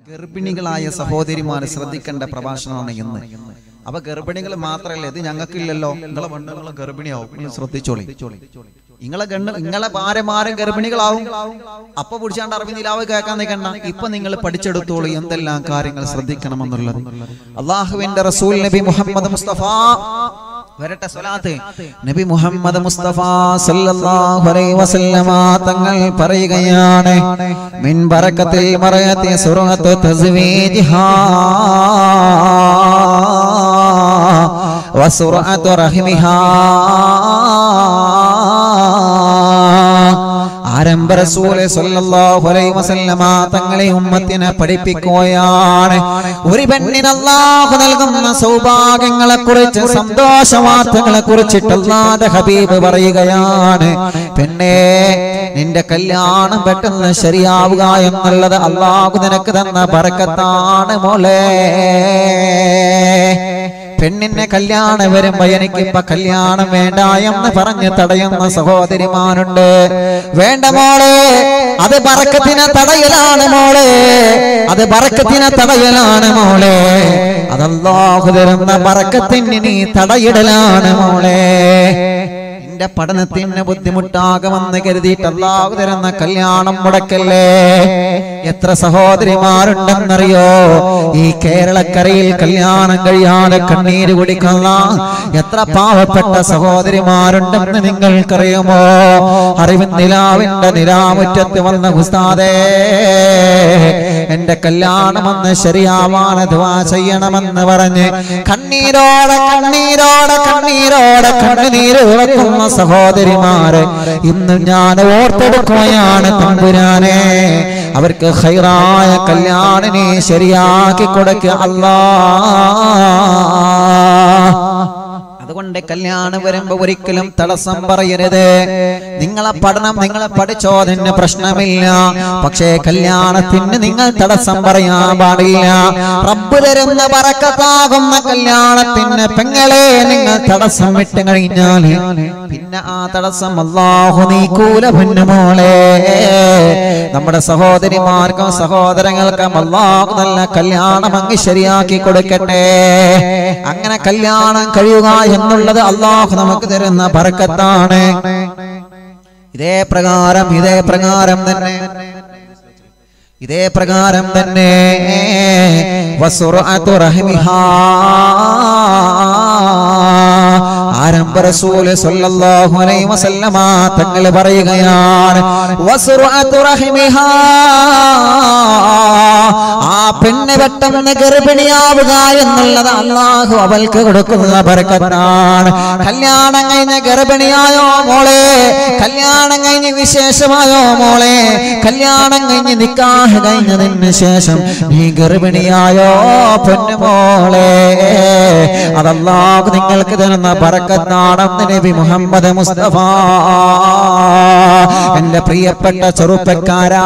ഗർഭിണികളായ സഹോദരിമാര് ശ്രദ്ധിക്കേണ്ട പ്രഭാഷണമാണ് ഇന്ന് അപ്പൊ ഗർഭിണികൾ മാത്രമല്ല ഇത് ഞങ്ങൾക്കില്ലല്ലോ നിങ്ങളെ പെണ്ണുങ്ങൾ ഗർഭിണിയാവും നിങ്ങൾ ശ്രദ്ധിച്ചോളി നിങ്ങളെ ഗണ്ണ് നിങ്ങളെ ഭാര്യമാരും ഗർഭിണികളാവും അപ്പൊ പിടിച്ചാണ്ട് അറബി നിലാവ് കേൾക്കാൻ നിൽക്കണ്ട ഇപ്പൊ നിങ്ങൾ പഠിച്ചെടുത്തോളൂ എന്തെല്ലാം കാര്യങ്ങൾ ശ്രദ്ധിക്കണമെന്നുള്ളത് അള്ളാഹുവിന്റെ റസൂൽ നബി മുഹമ്മദ് മുസ്തഫ വരട്ടെ സ്വലാത്ത് നബി മുഹമ്മദ് മുസ്തഫ സല്ലല്ലാഹു അലൈഹി വസല്ലമ തങ്ങൾ പറയുകയാണ് മിൻ ബറക്കത്തിൽ മറയത്തി സുറഹത്ത് തസ്വീജിഹാ വസുറഅത്തു റഹിമിഹാ ആരംഭ റസൂല് സല്ലല്ലാഹു അലൈഹി വസല്ലമ തങ്ങളെ ഉമ്മത്തിനെ പഠിപ്പിക്കുകയാണ് ഒരു പെണ്ണിന് അല്ലാഹു നൽകുന്ന സൗഭാഗ്യങ്ങളെ കുറിച്ച് സന്തോഷ വാർത്തകളെ കുറിച്ചിട്ട് അല്ലാഹുവിന്റെ ഹബീബ് പറയുകയാണ് പെണ്ണേ നിന്റെ കല്യാണം പെട്ടെന്ന് ശരിയാവുക എന്നുള്ളത് അള്ളാഹു നിനക്ക് തന്ന ബറക്കത്താണ് മോളെ പെണ്ണിനെ കല്യാണം വരുമ്പോ എനിക്കിപ്പൊ കല്യാണം വേണ്ട എന്ന് പറഞ്ഞ് തടയുന്ന സഹോദരിമാരുണ്ട് വേണ്ട മോളെ അത് ബറക്കത്തിനെ തടയലാണ് മോളെ അത് ബറക്കത്തിനെ തടയലാണ് മോളെ അതല്ലാഹു തരുന്ന ബറക്കത്തിന് നീ തടയിടലാണ് മോളെ നിന്റെ പഠനത്തിന് ബുദ്ധിമുട്ടാകുമെന്ന് കരുതിയിട്ട് അല്ലാഹു തരുന്ന കല്യാണം മുടക്കല്ലേ എത്ര സഹോദരിമാരുണ്ടെന്നറിയോ ഈ കേരളക്കരയിൽ കല്യാണം കഴിയാതെ കണ്ണീര് കുടിക്കുന്ന എത്ര പാവപ്പെട്ട സഹോദരിമാരുണ്ടെന്ന് നിങ്ങൾക്കറിയുമോ അറിവിൻ നിലാവിന്റെ നിലാമുറ്റത്ത് വന്ന ഉസ്താദേ എന്റെ കല്യാണമെന്ന് ശരിയാവാൻ ദ്വാ ചെയ്യണമെന്ന് പറഞ്ഞ് കണ്ണീരോടെ കണ്ണീരോടെ കണ്ണീരോടെ കണ്ണുനീര് വിളക്കുന്ന സഹോദരിമാരെ ഇന്ന് ഞാൻ ഓർത്തെടുക്കുകയാണ് തമ്പുരാനെ അവർക്ക് ഹൈറായ കല്യാണിനെ ശരിയാക്കി കൊടുക്കുക അല്ലാ അതുകൊണ്ട് കല്യാണം വരുമ്പോ ഒരിക്കലും തടസ്സം പറയരുത് നിങ്ങളെ പഠനം നിങ്ങളെ പഠിച്ചോ അതിന് പ്രശ്നമില്ല പക്ഷേ കല്യാണത്തിന് നിങ്ങൾ തടസ്സം പറയാൻ പാടില്ല റബ്ബ് തരുന്ന പറക്കത്താകുന്ന കല്യാണത്തിന് പെങ്ങളെ നിങ്ങൾ തടസ്സം വിട്ട് കഴിഞ്ഞാൽ പിന്നെ ആ തടസ്സം അള്ളാഹു നീക്കൂല പൊന്നുമോളെ നമ്മുടെ സഹോദരിമാർക്കും സഹോദരങ്ങൾക്കും അള്ളാഹു നല്ല കല്യാണം അങ്ങ് ശരിയാക്കി കൊടുക്കട്ടെ അങ്ങനെ കല്യാണം കഴിയുക എന്നുള്ളത് അള്ളാഹു നമുക്ക് തരുന്ന ബർക്കത്താണ് ഇതേ പ്രകാരം ഇതേ പ്രകാരം തന്നെ ഇതേ പ്രകാരം തന്നെ വസുറഅത്തു റഹിമിഹാ ആരംഭ റസൂൽ സല്ലല്ലാഹു അലൈഹി വസല്ലമ തങ്ങൾ പറയുകയാണ് വസുറഅത്തു റഹിമിഹാ ആ പെണ്ണ് പെട്ടെന്ന് ഗർഭിണിയാവുക എന്നുള്ളത് അള്ളാഹു അവൾക്ക് കൊടുക്കുന്ന ബർക്കത്താണ് കല്യാണം കഴിഞ്ഞ് ഗർഭിണിയായോ മോളെ കല്യാണം കഴിഞ്ഞ് വിശേഷമായോ മോളെ കല്യാണം കഴിഞ്ഞ് നിക്കാഹ് കഴിഞ്ഞതിന് ശേഷം നീ ഗർഭിണിയായോ പൊന്നുമോളെ അതല്ലാഹു നിങ്ങൾക്ക് തരുന്ന ബറക്കത്താണെന്ന് നബി മുഹമ്മദ് മുസ്തഫ എന്റെ പ്രിയപ്പെട്ട ചെറുപ്പക്കാരാ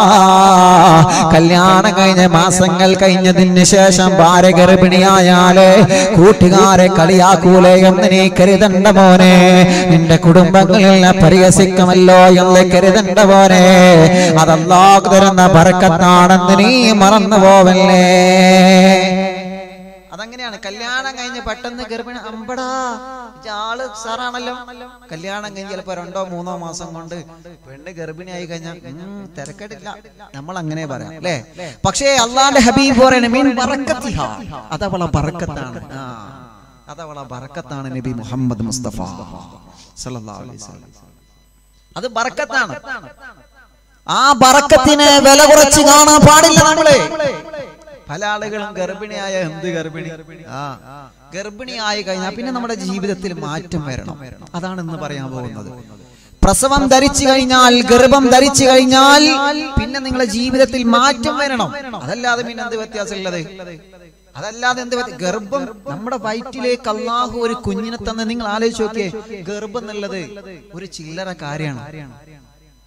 കല്യാണം കഴിഞ്ഞ മാസങ്ങൾ കഴിഞ്ഞതിന് ശേഷം ഭാര്യ ഗർഭിണിയായാല് കൂട്ടുകാരെ കളിയാക്കൂലേ എന്ന് നീ കരുതണ്ട മോനെ നിന്റെ കുടുംബങ്ങളിൽ പരിഹസിക്കുമല്ലോ എന്ന് കരുതണ്ട മോനെ അതല്ലാഹു തരുന്ന ബറക്കത്താണെന്ന് നീ മറന്നു പോവല്ലേ അതങ്ങനെയാണ് കല്യാണം കഴിഞ്ഞ് പെട്ടെന്ന് ഗർഭിണി അമ്പടാ ഇജ്ജ് ആള് സാറാണല്ലോ കല്യാണം കഴിഞ്ഞ് ചിലപ്പോ രണ്ടോ മൂന്നോ മാസം കൊണ്ട് പെണ്ണ് ഗർഭിണിയായി കഴിഞ്ഞാൽ തിരക്കടില്ല നമ്മൾ അങ്ങനെ പറയാം അല്ലേ പക്ഷേ അള്ളാന്റെ ഹബീബ് പറയണ മീൻ ബറക്കത്തിഹ അതവള ബറക്കത്താണ് ആ അതവള ബറക്കത്താണ് നബി മുഹമ്മദ് മുസ്തഫ സല്ലല്ലാഹു അലൈഹി വസല്ലം അത് ബറക്കത്താണ് ആ ബറക്കത്തിന് വില കുറച്ച് കാണാൻ പാടില്ല നമ്മള് പല ആളുകളും ഗർഭിണിയായ എന്ത് ഗർഭിണി ആ ഗർഭിണിയായി കഴിഞ്ഞാൽ പിന്നെ നമ്മുടെ ജീവിതത്തിൽ മാറ്റം വരണം അതാണ് ഇന്ന് പറയാൻ പോകുന്നത് പ്രസവം ധരിച്ചു കഴിഞ്ഞാൽ ഗർഭം ധരിച്ചു കഴിഞ്ഞാൽ പിന്നെ നിങ്ങളുടെ ജീവിതത്തിൽ മാറ്റം വരണം അതല്ലാതെ പിന്നെ എന്ത് വ്യത്യാസമുള്ളത് അതല്ലാതെ എന്ത് വ്യത്യ- ഗർഭം നമ്മുടെ വയറ്റിലേക്ക് അള്ളാഹു ഒരു കുഞ്ഞിനെ തന്നെ നിങ്ങൾ ആലോചിച്ച് നോക്കിയേ ഗർഭം എന്നുള്ളത് ഒരു ചില്ലറ കാര്യമാണ്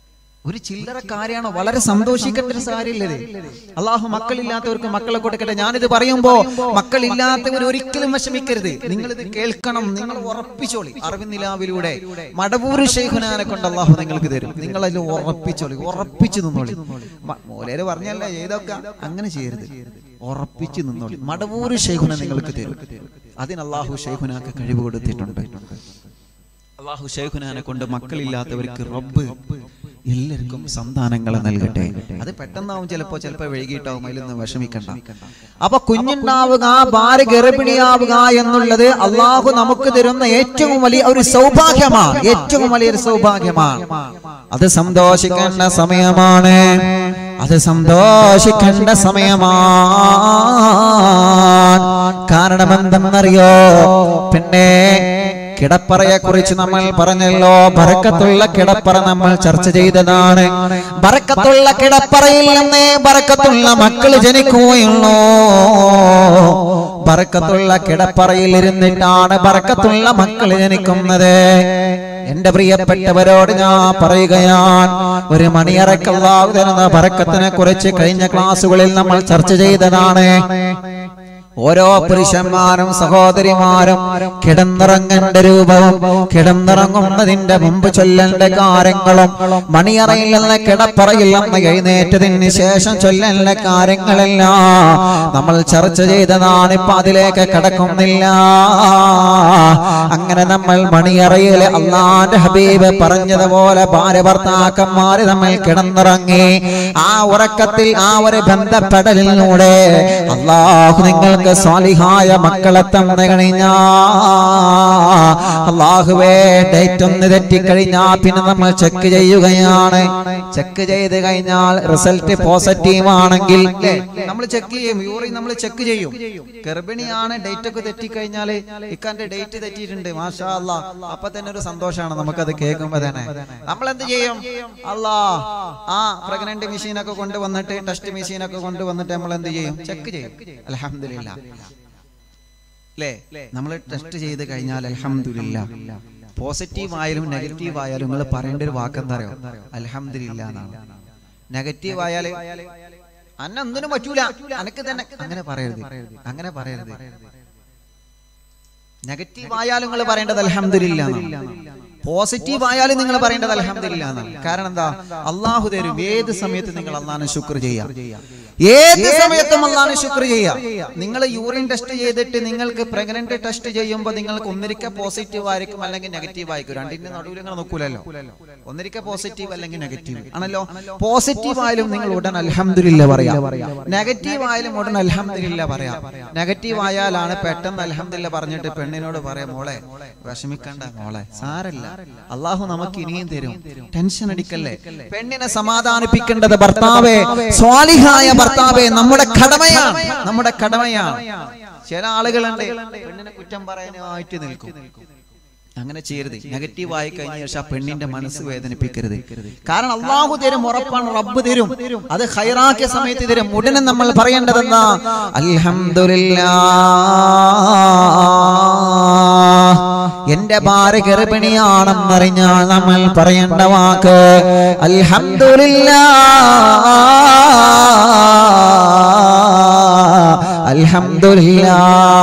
ഒരു ചില്ലറ കാര്യമാണോ വളരെ സന്തോഷിക്കേണ്ട ഒരു കാര്യമില്ലേ അള്ളാഹു മക്കളില്ലാത്തവർക്ക് മക്കളെ കൊടുക്കട്ടെ ഞാനിത് പറയുമ്പോ മക്കളില്ലാത്തവർ ഒരിക്കലും വിഷമിക്കരുത് നിങ്ങൾ ഇത് കേൾക്കണം നിങ്ങൾ ഉറപ്പിച്ചോളി അറിവിനിലാവിലൂടെ മടവൂര് ഷെയ്ഖുനാനെ കൊണ്ട് അള്ളാഹു നിങ്ങൾക്ക് തരും നിങ്ങൾ അതിൽ ഉറപ്പിച്ചോളി ഉറപ്പിച്ചു നിന്നോളി മ- മോലേര് പറഞ്ഞല്ല ഏതൊക്കെ അങ്ങനെ ചെയ്യരുത് ഉറപ്പിച്ചു നിന്നോളി മടവൂര് ഷെയ്ഖുന നിങ്ങൾക്ക് തരും അതിന് അള്ളാഹു ഷെയ്ഖുനാക്ക് കഴിവ് കൊടുത്തിട്ടുണ്ട് അള്ളാഹു ഷെയ്ഖുനാനെ കൊണ്ട് മക്കളില്ലാത്തവർക്ക് റബ്ബ് എല്ലാവർക്കും സന്താനങ്ങളെ നൽകട്ടെ അത് പെട്ടെന്നാവും ചിലപ്പോ ചിലപ്പോ വൈകിട്ടാവും അതിലൊന്നും വിഷമിക്കണ്ട അപ്പൊ കുഞ്ഞുണ്ടാവുക ഭാര്യ ഗർഭിണിയാവുക എന്നുള്ളത് അള്ളാഹു നമുക്ക് തരുന്ന ഏറ്റവും വലിയ ഒരു സൗഭാഗ്യമാണ് ഏറ്റവും വലിയൊരു സൗഭാഗ്യമാണ് അത് സന്തോഷിക്കേണ്ട സമയമാണ് അത് സന്തോഷിക്കേണ്ട സമയമാണ് കാരണം എന്തെന്നറിയോ പിന്നെ കിടപ്പറയെ കുറിച്ച് നമ്മൾ പറഞ്ഞല്ലോ ബറക്കത്തുള്ള കിടപ്പറ നമ്മൾ ചർച്ച ചെയ്തതാണ് ബറക്കത്തുള്ള കിടപ്പറയിൽ നിന്ന് ബറക്കത്തുള്ള മക്കൾ ജനിക്കുകയുള്ളൂ ബറക്കത്തുള്ള കിടപ്പറയിൽ ഇരുന്നിട്ടാണ് ബറക്കത്തുള്ള മക്കൾ ജനിക്കുന്നത് എന്റെ പ്രിയപ്പെട്ടവരോട് ഞാൻ പറയുകയാണ് ഒരു മണിയറക്കല്ലാഹു തരുന്ന ബറക്കത്തിനെ കുറിച്ച് കഴിഞ്ഞ ക്ലാസ്സുകളിൽ നമ്മൾ ചർച്ച ചെയ്തതാണ് ഓരോ പുരുഷന്മാരും സഹോദരിമാരും കിടന്നിറങ്ങേണ്ട രൂപവും കിടന്നിറങ്ങുന്നതിന്റെ മുമ്പ് ചൊല്ലേണ്ട കാര്യങ്ങളും മണിയറയിൽ നിന്ന് കിടപ്പറയിൽ നിന്ന് എഴുന്നേറ്റതിന് ശേഷം ചൊല്ലേണ്ട കാര്യങ്ങളെല്ലാം നമ്മൾ ചർച്ച ചെയ്തതാണ് ഇപ്പൊ അതിലേക്ക് കടക്കുന്നില്ല അങ്ങനെ നമ്മൾ മണിയറയിൽ അള്ളാന്റെ ഹബീബ് പറഞ്ഞതുപോലെ ഭാര്യ ഭർത്താക്കന്മാര് നമ്മൾ കിടന്നിറങ്ങി ആ ഉറക്കത്തിൽ ആ ഒരു ബന്ധപ്പെടലിലൂടെ അള്ളാഹു നിങ്ങൾക്ക് സ്വാലിഹായ മക്കളെ തന്നു കഴിഞ്ഞാ അള്ളാഹുവേ ഡേറ്റ് ഒന്ന് തെറ്റിക്കഴിഞ്ഞാ പിന്നെ നമ്മൾ ചെക്ക് ചെയ്യുകയാണ് ചെക്ക് ചെയ്ത് കഴിഞ്ഞാൽ റിസൾട്ട് പോസിറ്റീവ് ആണെങ്കിൽ നമ്മൾ ചെക്ക് ചെയ്യും യൂറിൻ നമ്മൾ ചെക്ക് ചെയ്യും ഗർഭിണിയാണ് ഡേറ്റ് ഒക്കെ തെറ്റിക്കഴിഞ്ഞാല് ഇക്കാന്റെ ഡേറ്റ് തെറ്റിയിട്ടുണ്ട് മാഷാ അല്ലാ അപ്പൊ തന്നെ ഒരു സന്തോഷമാണ് നമുക്കത് കേൾക്കുമ്പോ തന്നെ നമ്മൾ എന്ത് ചെയ്യും അല്ലാ ആ പ്രഗ്നന്റ് മെഷീൻ ഒക്കെ കൊണ്ടുവന്നിട്ട് ടെസ്റ്റ് മെഷീൻ ഒക്കെ കൊണ്ടുവന്നിട്ട് നമ്മൾ എന്ത് ചെയ്യും ചെക്ക് ചെയ്യും അലഹമില്ല അല്ലേ നമ്മൾ ടെസ്റ്റ് ചെയ്ത് കഴിഞ്ഞാൽ അലഹമില്ല പോസിറ്റീവ് ആയാലും നെഗറ്റീവ് ആയാലും നിങ്ങൾ പറയേണ്ട ഒരു വാക്ക് എന്താ അറിയോ അലഹമില്ല എന്നാണ് നെഗറ്റീവ് ആയാല് അന്ന ഒന്നിനും പറ്റൂല അനക്ക് തന്നെ അങ്ങനെ പറയരുത് അങ്ങനെ പറയരുത് നെഗറ്റീവ് ആയാലും നിങ്ങൾ പറയേണ്ടത് അലഹമില്ല പോസിറ്റീവ് ആയാലും നിങ്ങൾ പറയേണ്ടത് അലഹമില്ല കാരണം എന്താ അള്ളാഹു തരും ഏത് സമയത്ത് നിങ്ങൾ അള്ളാഹിനെ ശുക്ർ ചെയ്യാം ഏത് സമയത്തും അള്ളാഹിനെ ശുക്ർ ചെയ്യാം നിങ്ങൾ യൂറിൻ ടെസ്റ്റ് ചെയ്തിട്ട് നിങ്ങൾക്ക് പ്രഗ്നന്റ് ടെസ്റ്റ് ചെയ്യുമ്പോൾ നിങ്ങൾക്ക് ഒന്നിരിക്ക പോസിറ്റീവ് ആയിരിക്കും അല്ലെങ്കിൽ നെഗറ്റീവ് ആയിരിക്കും രണ്ടിന്റെ നടുവിൽ നിങ്ങൾ നോക്കൂലല്ലോ ഒന്നിരിക്ക പോസിറ്റീവ് അല്ലെങ്കിൽ നെഗറ്റീവ് ആണല്ലോ പോസിറ്റീവ് ആയാലും നിങ്ങൾ ഉടൻ അലഹമില്ല പറയാം നെഗറ്റീവ് ആയാലും ഉടൻ അലഹമില്ല പറയാം നെഗറ്റീവ് ആയാലാണ് പെട്ടെന്ന് അലഹമില്ല പറഞ്ഞിട്ട് പെണ്ണിനോട് പറയാം മോളെ വിഷമിക്കണ്ട മോളെ സാരല്ല അള്ളാഹു നമുക്ക് ഇനിയും തരും ടെൻഷൻ അടിക്കല്ലേ പെണ്ണിനെ സമാധാനിപ്പിക്കേണ്ടത് ഭർത്താവേ സ്വാലിഹായ ഭർത്താവേ നമ്മുടെ കടമയാണ് നമ്മുടെ കടമയാണ് ചില ആളുകളുണ്ട് പെണ്ണിനെ കുറ്റം പറയാനായിട്ട് നിൽക്കും അങ്ങനെ ചെയ്യരുത് നെഗറ്റീവ് ആയി കഴിഞ്ഞ ശേഷം ആ പെണ്ണിന്റെ മനസ്സ് വേദനിപ്പിക്കരുത് കാരണം അള്ളാഹു തരും ഉറപ്പാണ് റബ്ബ് തരും അത് ഹൈറാക്കിയ സമയത്ത് തരും ഉടനെ നമ്മൾ പറയേണ്ടതെന്നാ അൽഹംദുലില്ലാ എന്റെ ഭാര്യ ഗർഭിണിയാണെന്നറിഞ്ഞാൽ നമ്മൾ പറയേണ്ട വാക്ക് അൽഹംദുലില്ലാ അൽഹംദുലില്ലാ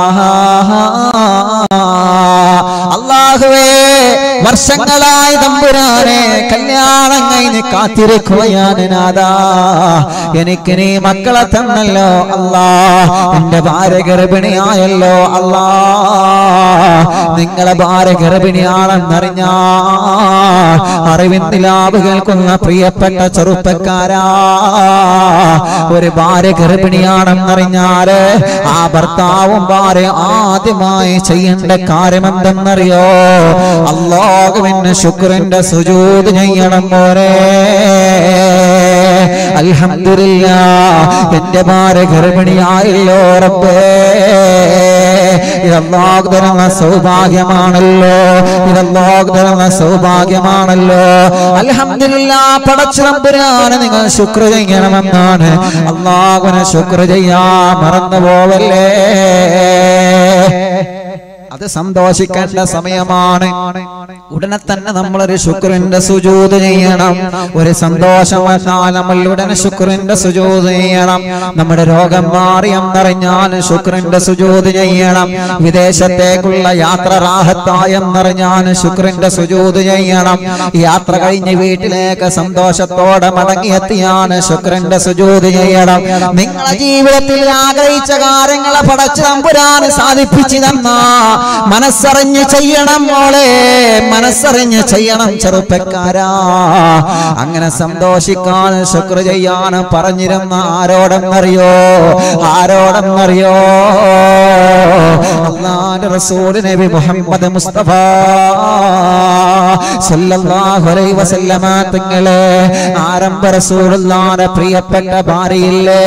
അള്ളാഹുവേ വർഷങ്ങളായി തമ്പുരാനെ കല്യാണം കഴിഞ്ഞ് കാത്തിരിക്കുകയാണ് നാദാ എനിക്ക് നീ മക്കളെ തന്നല്ലോ അല്ലാ എന്റെ ഭാര്യ ഗർഭിണിയായല്ലോ അല്ലാ നിങ്ങളെ ഭാര്യ ഗർഭിണിയാണെന്നറിഞ്ഞാ അറിവിൻ ലാഭ് കേൾക്കുന്ന പ്രിയപ്പെട്ട ചെറുപ്പക്കാരാ ഒരു ഭാര്യ ഗർഭിണിയാണെന്നറിഞ്ഞാല് ആ ഭർത്താവും ഭാര്യ ആദ്യമായി ചെയ്യേണ്ട കാര്യം എന്തെന്നറിയോ അള്ളാഹുവിന് ശുക്രന്റെ സുജൂത് ചെയ്യണം പോരെ അൽഹംദുലില്ല എന്റെ ഭാര്യ ഗർഭിണിയായല്ലോ റബ്ബേ ഇതല്ലാഹു തരുന്ന സൗഭാഗ്യമാണല്ലോ ഇതല്ലാഹു തരുന്ന സൗഭാഗ്യമാണല്ലോ അൽഹംദുലില്ല പടച്ചു തമ്പുരാനെ നിങ്ങൾ ശുക്ർ ചെയ്യണമെന്നാണ് അള്ളാഹുവിനെ ശുക്ർ ചെയ്യാ മറന്നു പോവല്ലേ അത് സന്തോഷിക്കേണ്ട സമയമാണ് ഉടനെ തന്നെ നമ്മളൊരു ശുക്രന്റെ സുജൂത് ചെയ്യണം ഒരു സന്തോഷം വന്നാൽ നമ്മൾ ഉടനെ ശുക്രന്റെ സുജൂത് ചെയ്യണം നമ്മുടെ രോഗം മാറി എന്നറിഞ്ഞാൽ ശുക്രന്റെ സുജൂത് ചെയ്യണം വിദേശത്തേക്കുള്ള യാത്ര റാഹത്തായെന്നറിഞ്ഞാൽ ശുക്രന്റെ സുജൂത് ചെയ്യണം യാത്ര കഴിഞ്ഞ് വീട്ടിലേക്ക് സന്തോഷത്തോടെ മടങ്ങിയെത്തിയാണ് ശുക്രന്റെ സുജൂത് ചെയ്യണം നിങ്ങളെ ജീവിതത്തിൽ ആഗ്രഹിച്ച കാര്യങ്ങളെ പടച്ചു തമ്പുരാൻ സാധിപ്പിച്ചു തന്ന മനസ്സറിഞ്ഞ് ചെയ്യണം മോളെ മനസ്സറിഞ്ഞ് ചെയ്യണം ചെറുപ്പക്കാരാ അങ്ങനെ സന്തോഷിക്കാൻ ശുക്ര ചെയ്യാൻ പറഞ്ഞിരുന്ന ആരോടെന്നറിയോ ആരോടെന്നറിയോ അള്ളാന്റെ റസൂൽ നബി മുഹമ്മദ് മുസ്തഫ സല്ലല്ലാഹു അലൈഹി വസല്ലമ തങ്ങളെ ആരംഭ റസൂലുള്ളാന്റെ പ്രിയപ്പെട്ട ഭാര്യയില്ലേ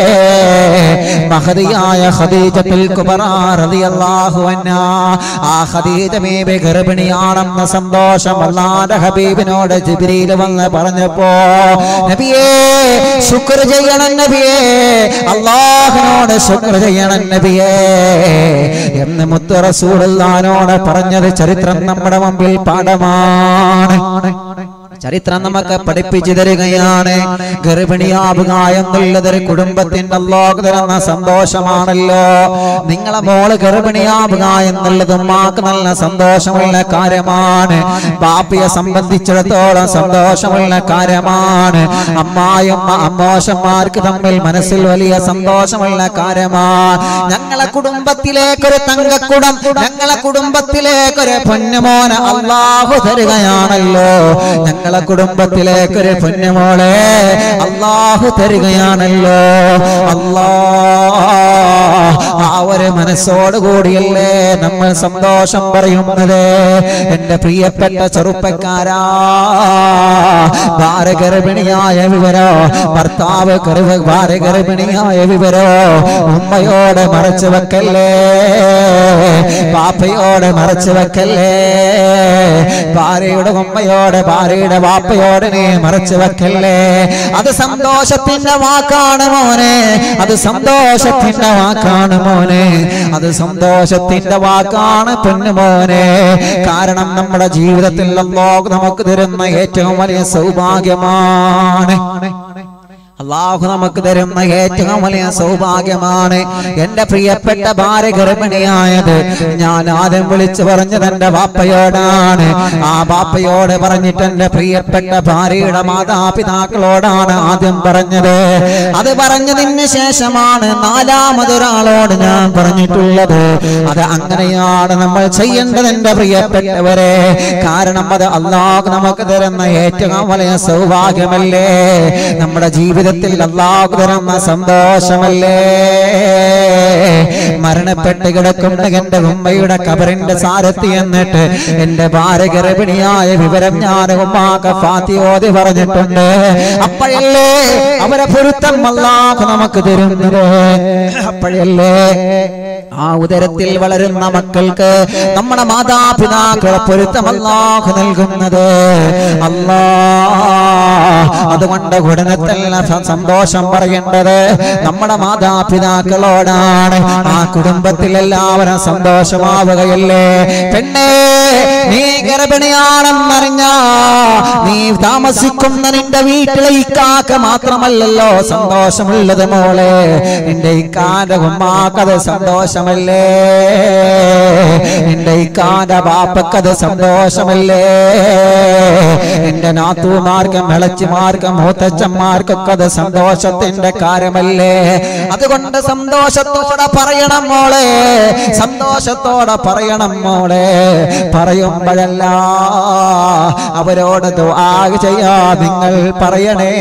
മഹദിയായ ഖദീജത്തുൽ കുബറ റളിയല്ലാഹു അൻഹാ ആ ഖദീജ ബീബി ഗർഭിണിയാണെന്ന സന്തോഷം അല്ലാഹുവിന്റെ ഹബീബിനോട് ജിബ്രീൽ വന്ന് പറഞ്ഞപ്പോ നബിയേ ശുക്ർ ചെയ്യണം നബിയേ അല്ലാഹുവിനോട് ശുക്ർ ചെയ്യണം നബിയേ എന്ന് മുത്ത് റസൂലുള്ളാഹിനോട് പറഞ്ഞത് ചരിത്രം നമ്മുടെ മുമ്പിൽ പാഠമാണ് ചരിത്രം നമുക്ക് പഠിപ്പിച്ചു തരികയാണ് ഗർഭിണിയാവുക എന്നുള്ളത് ഒരു കുടുംബത്തിന്റെ അല്ലാഹു തരുന്ന സന്തോഷമാണല്ലോ നിങ്ങളെ മോള് ഗർഭിണിയാവുക എന്നുള്ളത് ഉമ്മാക്ക് നല്ല സന്തോഷമുള്ള കാര്യമാണ് ബാപ്പിയെ സംബന്ധിച്ചിടത്തോളം സന്തോഷമുള്ള കാര്യമാണ് അമ്മായും അമ്മോശന്മാർക്ക് തമ്മിൽ മനസ്സിൽ വലിയ സന്തോഷമുള്ള കാര്യമാണ് ഞങ്ങളെ കുടുംബത്തിലേക്കൊരു തങ്കക്കുടം ഞങ്ങളെ കുടുംബത്തിലേക്കൊരു പൊന്നുമോന അള്ളാഹു തരികയാണല്ലോ ഞങ്ങളെ കുടുംബത്തിലേക്കൊരു പൊന്നുമോളെ അള്ളാഹു തരികയാണല്ലോ അല്ലാ ആ ഒരു മനസ്സോട് കൂടിയല്ലേ നമ്മൾ സന്തോഷം പറയുന്നത് എന്റെ പ്രിയപ്പെട്ട ചെറുപ്പക്കാരാ ഭാര്യ ഗർഭിണിയായ വിവരോ ഭർത്താവ് ഗർഭ ഭാര്യ ഗർഭിണിയായ വിവരോ ഉമ്മയോട് മറച്ചു വെക്കല്ലേ പാപ്പയോട് മറച്ചു വെക്കല്ലേ ഭാര്യയുടെ ഉമ്മയോട് ഭാര്യയുടെ വാപ്പയോട് നീ മറച്ചു വെക്കല്ലേ അത് സന്തോഷത്തിന്റെ വാക്കാണ് മോനെ അത് സന്തോഷത്തിന്റെ വാക്കാണ് മോനെ അത് സന്തോഷത്തിന്റെ വാക്കാണ് പൊന്നുമോനെ കാരണം നമ്മുടെ ജീവിതത്തിൽ അല്ലാഹു നമുക്ക് തരുന്ന ഏറ്റവും വലിയ സൗഭാഗ്യമാണ് അള്ളാഹു നമുക്ക് തരുന്ന ഏറ്റവും വലിയ സൗഭാഗ്യമാണ് എന്റെ പ്രിയപ്പെട്ട ഭാര്യ ഗർഭിണിയായത് ഞാൻ ആദ്യം വിളിച്ചു പറഞ്ഞത് എന്റെ ബാപ്പയോടാണ് ആ ബാപ്പയോട് പറഞ്ഞിട്ട് എന്റെ പ്രിയപ്പെട്ട ഭാര്യയുടെ മാതാപിതാക്കളോടാണ് ആദ്യം പറഞ്ഞത് അത് പറഞ്ഞതിന് ശേഷമാണ് നാലാമതൊരാളോട് ഞാൻ പറഞ്ഞിട്ടുള്ളത് അത് അങ്ങനെയാണ് നമ്മൾ ചെയ്യേണ്ടത് എന്റെ പ്രിയപ്പെട്ടവരെ കാരണം അത് അള്ളാഹു നമുക്ക് തരുന്ന ഏറ്റവും വലിയ സൗഭാഗ്യമല്ലേ നമ്മുടെ ജീവിതത്തിൽ അള്ളാഹു തരുന്ന സന്തോഷമല്ലേ മരണപ്പെട്ട് കിടക്കുന്ന എന്റെ ഉമ്മയുടെ കബറിന്റെ സാരത്തി എന്നിട്ട് എന്റെ ഭാര്യ ഗർഭിണിയായ വിവരം ഞാൻ ഉമ്മാക്ക ഫാത്തിയോതി പറഞ്ഞിട്ടുണ്ട് അപ്പോഴല്ലേ അവരെ പൊരുത്തം അള്ളാഹു നമുക്ക് തരുന്നത് അപ്പോഴല്ലേ ആ ഉദരത്തിൽ വളരുന്ന മക്കൾക്ക് നമ്മുടെ മാതാപിതാക്കളെ പൊരുത്തം അല്ലാഹു നൽകുന്നത് അല്ലാ അതുകൊണ്ട് ഉടനെ തന്നെ സ- സന്തോഷം പറയേണ്ടത് നമ്മുടെ മാതാപിതാക്കളോടാണ് ആ കുടുംബത്തിൽ എല്ലാവരും സന്തോഷമാവുകയല്ലേ പെണ്ണേ നീ ഗർഭിണിയാണെന്നറിഞ്ഞ നീ താമസിക്കുന്ന നിന്റെ വീട്ടിലെ ഇക്കാക്ക മാത്രമല്ലല്ലോ സന്തോഷമുള്ളത് മോളെ നിന്റെ ഇക്കാന്റെ ഉമ്മാക്കത് സന്തോഷമല്ലേ നിന്റെ ഇക്കാന്റെ ബാപ്പക്കത് സന്തോഷമല്ലേ നിന്റെ നാത്തുമാർക്കും ഇളച്ചിമാർക്കും മൂത്തച്ഛന്മാർക്കൊക്കെ അത് സന്തോഷത്തിന്റെ കാര്യമല്ലേ അതുകൊണ്ട് സന്തോഷത്തോടെ പറയണം മോളെ സന്തോഷത്തോടെ പറയണം മോളെ പറയുമ്പോഴല്ല അവരോട് ദുആ ചെയ്യാ നിങ്ങൾ പറയണേ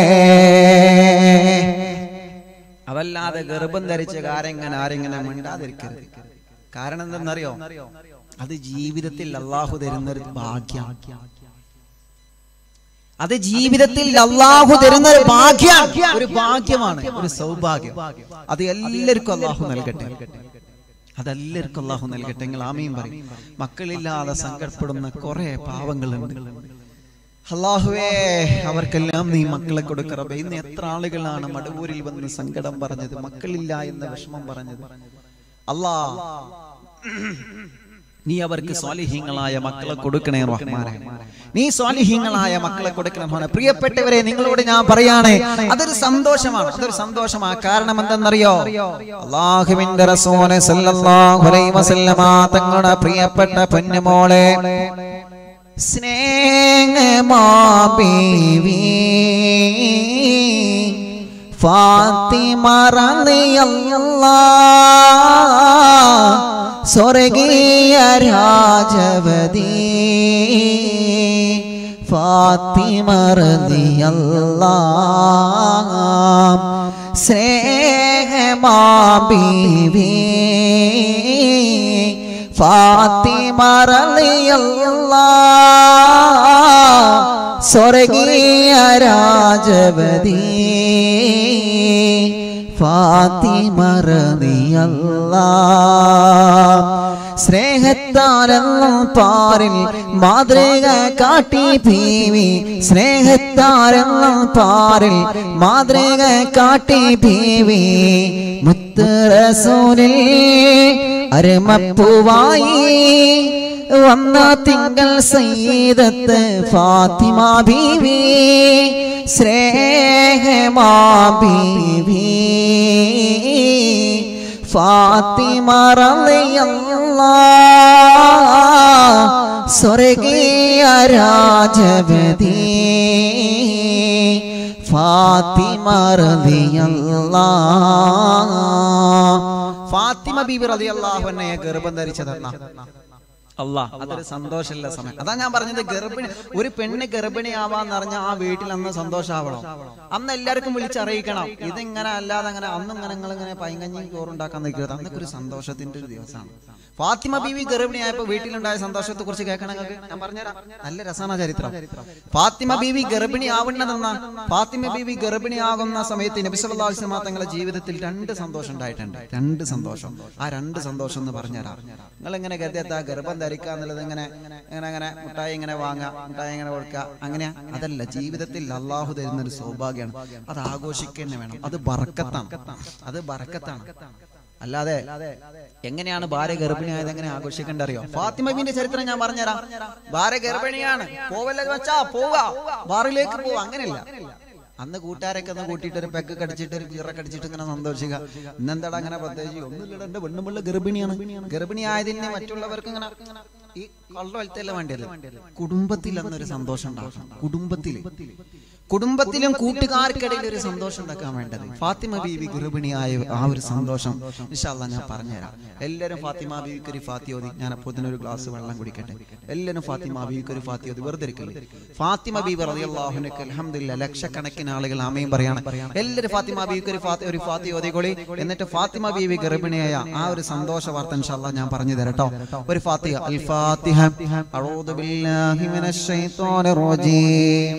അവല്ലാതെ ഗർഭം ധരിച്ച കാര്യങ്ങനെ ആരെങ്ങനെ മിണ്ടാതിരിക്കരുത് കാരണം എന്തെന്നറിയോ അത് ജീവിതത്തിൽ അള്ളാഹു തരുന്നൊരു ഭാഗ്യം അത് ജീവിതത്തിൽ അള്ളാഹു തരുന്ന ഒരു ഭാഗ്യം ഒരു ഭാഗ്യമാണ് ഒരു സൗഭാഗ്യം അത് എല്ലാവർക്കും അള്ളാഹു നൽകട്ടെ അതെല്ലാവർക്കും അള്ളാഹു നൽകട്ടെ നിങ്ങൾ ആമയും പറയും മക്കളില്ലാതെ സങ്കടപ്പെടുന്ന കുറെ പാവങ്ങളുണ്ട് അള്ളാഹുവേ അവർക്കെല്ലാം നീ മക്കളെ കൊടുക്കറബേ ഇന്ന് എത്ര ആളുകളാണ് മടവൂരിൽ വന്ന് സങ്കടം പറഞ്ഞത് മക്കളില്ല എന്ന വിഷമം പറഞ്ഞത് അല്ലാ നീ അവർക്ക് സ്വാലിഹീങ്ങളായ മക്കളെ കൊടുക്കണേ റഹ്മാനെ നീ സ്വാലിഹീങ്ങളായ മക്കളെ കൊടുക്കണം റഹ്മാനെ പ്രിയപ്പെട്ടവരെ നിങ്ങളോട് ഞാൻ പറയാണ് അതൊരു സന്തോഷമാണ് അതൊരു സന്തോഷമാണ് കാരണം എന്തെന്നറിയോ അള്ളാഹുവിന്റെ റസൂല് സല്ലല്ലാഹു അലൈഹി വസല്ലമ തങ്ങളുടെ പ്രിയപ്പെട്ട പൊന്നുമോളെ സ്നേഹമാ ബീവി ഫാത്തിമ റളിയല്ലാ സ്വർഗീയ രാജവതി ഫാത്തിമ റളിയല്ലാ സ്നേഹമാ ബീവി ഫാത്തിമ റളിയല്ലാ സ്വർഗീയ രാജവതി ഫാത്തിമ റളിയല്ലാ സ്നേഹത്താലെന്നും പാരിൽ മാതൃക കാട്ടി ഭീവി സ്നേഹത്താലെന്നും പാരിൽ മാതൃക കാട്ടി ഭീവി മുത്തറസൂലിൽ അരമപ്പൂവായി വന്ന തിങ്കൾ സയ്യിദത്ത് ഫാത്തിമ ബീവി സ്നേഹമാ ബീവി ഫാത്തിമ റളിയല്ലാ സ്വർഗീയ രാജവതി ഫാത്തിമ റളിയല്ലാ ഫാത്തിമ ബീബി റളിയല്ലാഹു അൻഹയെ ഗർഭം ധരിച്ചതെന്ന അല്ലാ അതൊരു സന്തോഷമുള്ള സമയം അതാ ഞാൻ പറഞ്ഞത് ഗർഭിണി ഒരു പെണ്ണ് ഗർഭിണിയാവാന്ന് പറഞ്ഞാൽ ആ വീട്ടിൽ അന്ന് സന്തോഷാവണം അന്ന് എല്ലാവർക്കും വിളിച്ചറിയിക്കണം ഇതിങ്ങനെ അല്ലാതെ അങ്ങനെ അന്നും ഇങ്ങനെ നിങ്ങൾ ഇങ്ങനെ പൈങ്കഞ്ഞി ചോറുണ്ടാക്കാൻ നിൽക്കുന്നത് അന്നൊക്കെ ഒരു സന്തോഷത്തിന്റെ ഒരു ദിവസമാണ് ഫാത്തിമ ബീവി ഗർഭിണിയായപ്പോ വീട്ടിലുണ്ടായ സന്തോഷത്തെ കുറിച്ച് കേൾക്കണം നിങ്ങൾക്ക് ഞാൻ പറഞ്ഞുതരാം നല്ല രസമാണ് ചരിത്രം ഫാത്തിമ ബീവി ഗർഭിണി ആവുന്നതെന്ന ഫാത്തിമ ബീവി ഗർഭിണിയാകുന്ന സമയത്ത് നബി സല്ലല്ലാഹു അലൈഹി വസല്ലം തങ്ങളുടെ ജീവിതത്തിൽ രണ്ട് സന്തോഷം ഉണ്ടായിട്ടുണ്ട് രണ്ട് സന്തോഷം ആ രണ്ട് സന്തോഷം എന്ന് പറഞ്ഞുതരാം നിങ്ങൾ എങ്ങനെ കരുതിയത്താ ഗർഭം ധരിക്കുക എന്നുള്ളത് ഇങ്ങനെ ഇങ്ങനെ അങ്ങനെ മുട്ടായി ഇങ്ങനെ വാങ്ങുക മുട്ടായി ഇങ്ങനെ കൊടുക്കുക അങ്ങനെ അതല്ല ജീവിതത്തിൽ അള്ളാഹു തരുന്ന ഒരു സൗഭാഗ്യമാണ് അത് ആഘോഷിക്കുക വേണം അത് ബറക്കത്താണ് അത് ബറക്കത്താണ് അല്ലാതെ എങ്ങനെയാണ് ഭാര്യ ഗർഭിണിയായത് എങ്ങനെ ആഘോഷിക്കേണ്ട അറിയോ ഫാത്തിമബിന്റെ ചരിത്രം ഞാൻ പറഞ്ഞുതരാം ഭാര്യ ഗർഭിണിയാണ് പോവല്ലേ വെച്ചാ പോവാ ബാറിലേക്ക് പോവാ അങ്ങനെയല്ല അന്ന് കൂട്ടുകാരൊക്കെ ഒന്ന് കൂട്ടിയിട്ട് ഒരു പെക്ക് കടിച്ചിട്ട് ഒരു പീറ കടിച്ചിട്ട് ഇങ്ങനെ സന്തോഷിക്കുക ഇന്നെന്താടാ അങ്ങനെ പ്രത്യേകിച്ച് ഒന്നുമില്ലടാ എന്റെ പെണ്ണുമുള്ള ഗർഭിണിയാണ് ഗർഭിണി ആയതിന് മറ്റുള്ളവർക്ക് ഇങ്ങനെ ഈ കള്ള വലത്തല്ല വേണ്ടത് കുടുംബത്തിൽ അന്നൊരു സന്തോഷം ഉണ്ടാക്കണം കുടുംബത്തിൽ കുടുംബത്തിലും കൂട്ടുകാർക്കിടയിൽ ഒരു സന്തോഷം ഉണ്ടാക്കാൻ വേണ്ടത് ഫാത്തിമ ബീവി ഗർഭിണിയായ ആ ഒരു സന്തോഷം ഇൻഷാല്ല ഞാൻ പറഞ്ഞുതരാം എല്ലാവരും ഫാത്തിമ ബീവിക്ക് ഒരു ഫാത്തി ഓതി ഞാൻ അപ്പോൾ ഒരു ഗ്ലാസ് വെള്ളം കുടിക്കട്ടെ എല്ലാവരും ഫാത്തിമ ബീവിക്ക് ഒരു ഫാത്തി ഓതി വെറുതെ ഇരിക്കല്ലേ ഫാത്തിമ ബീബി റളിയല്ലാഹുനക്ക് അൽഹംദുലില്ലാ ലക്ഷക്കണക്കിന് ആളുകൾ ആമയും പറയാണ് എല്ലാവരും ഫാത്തിമ ബീവിക്ക് ഒരു ഫാത്തി ഒരു ഫാത്തി ഓതിക്കൊളി എന്നിട്ട് ഫാത്തിമ ബീവി ഗർഭിണിയായ ആ ഒരു സന്തോഷ വാർത്ത ഇൻഷാല്ല ഞാൻ പറഞ്ഞു തരട്ടോ ഒരു ഫാത്തിഹ അൽ ഫാത്തിഹ അഊദു ബില്ലാഹി മിനശ് ശൈത്വാനിർ റജീം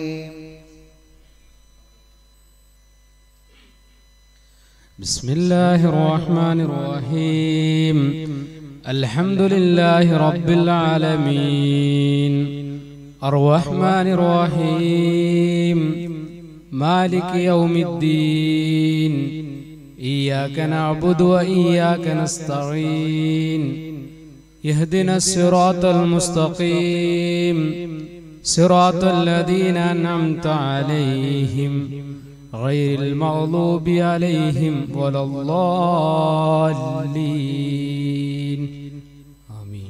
بسم الله الرحمن الرحيم الحمد لله رب العالمين الرحمن الرحيم مالك يوم الدين إياك نعبد وإياك نستعين يهدنا الصراط المستقيم صراط الذين أنعمت عليهم غير المغضوب عليهم ولا الضالين آمين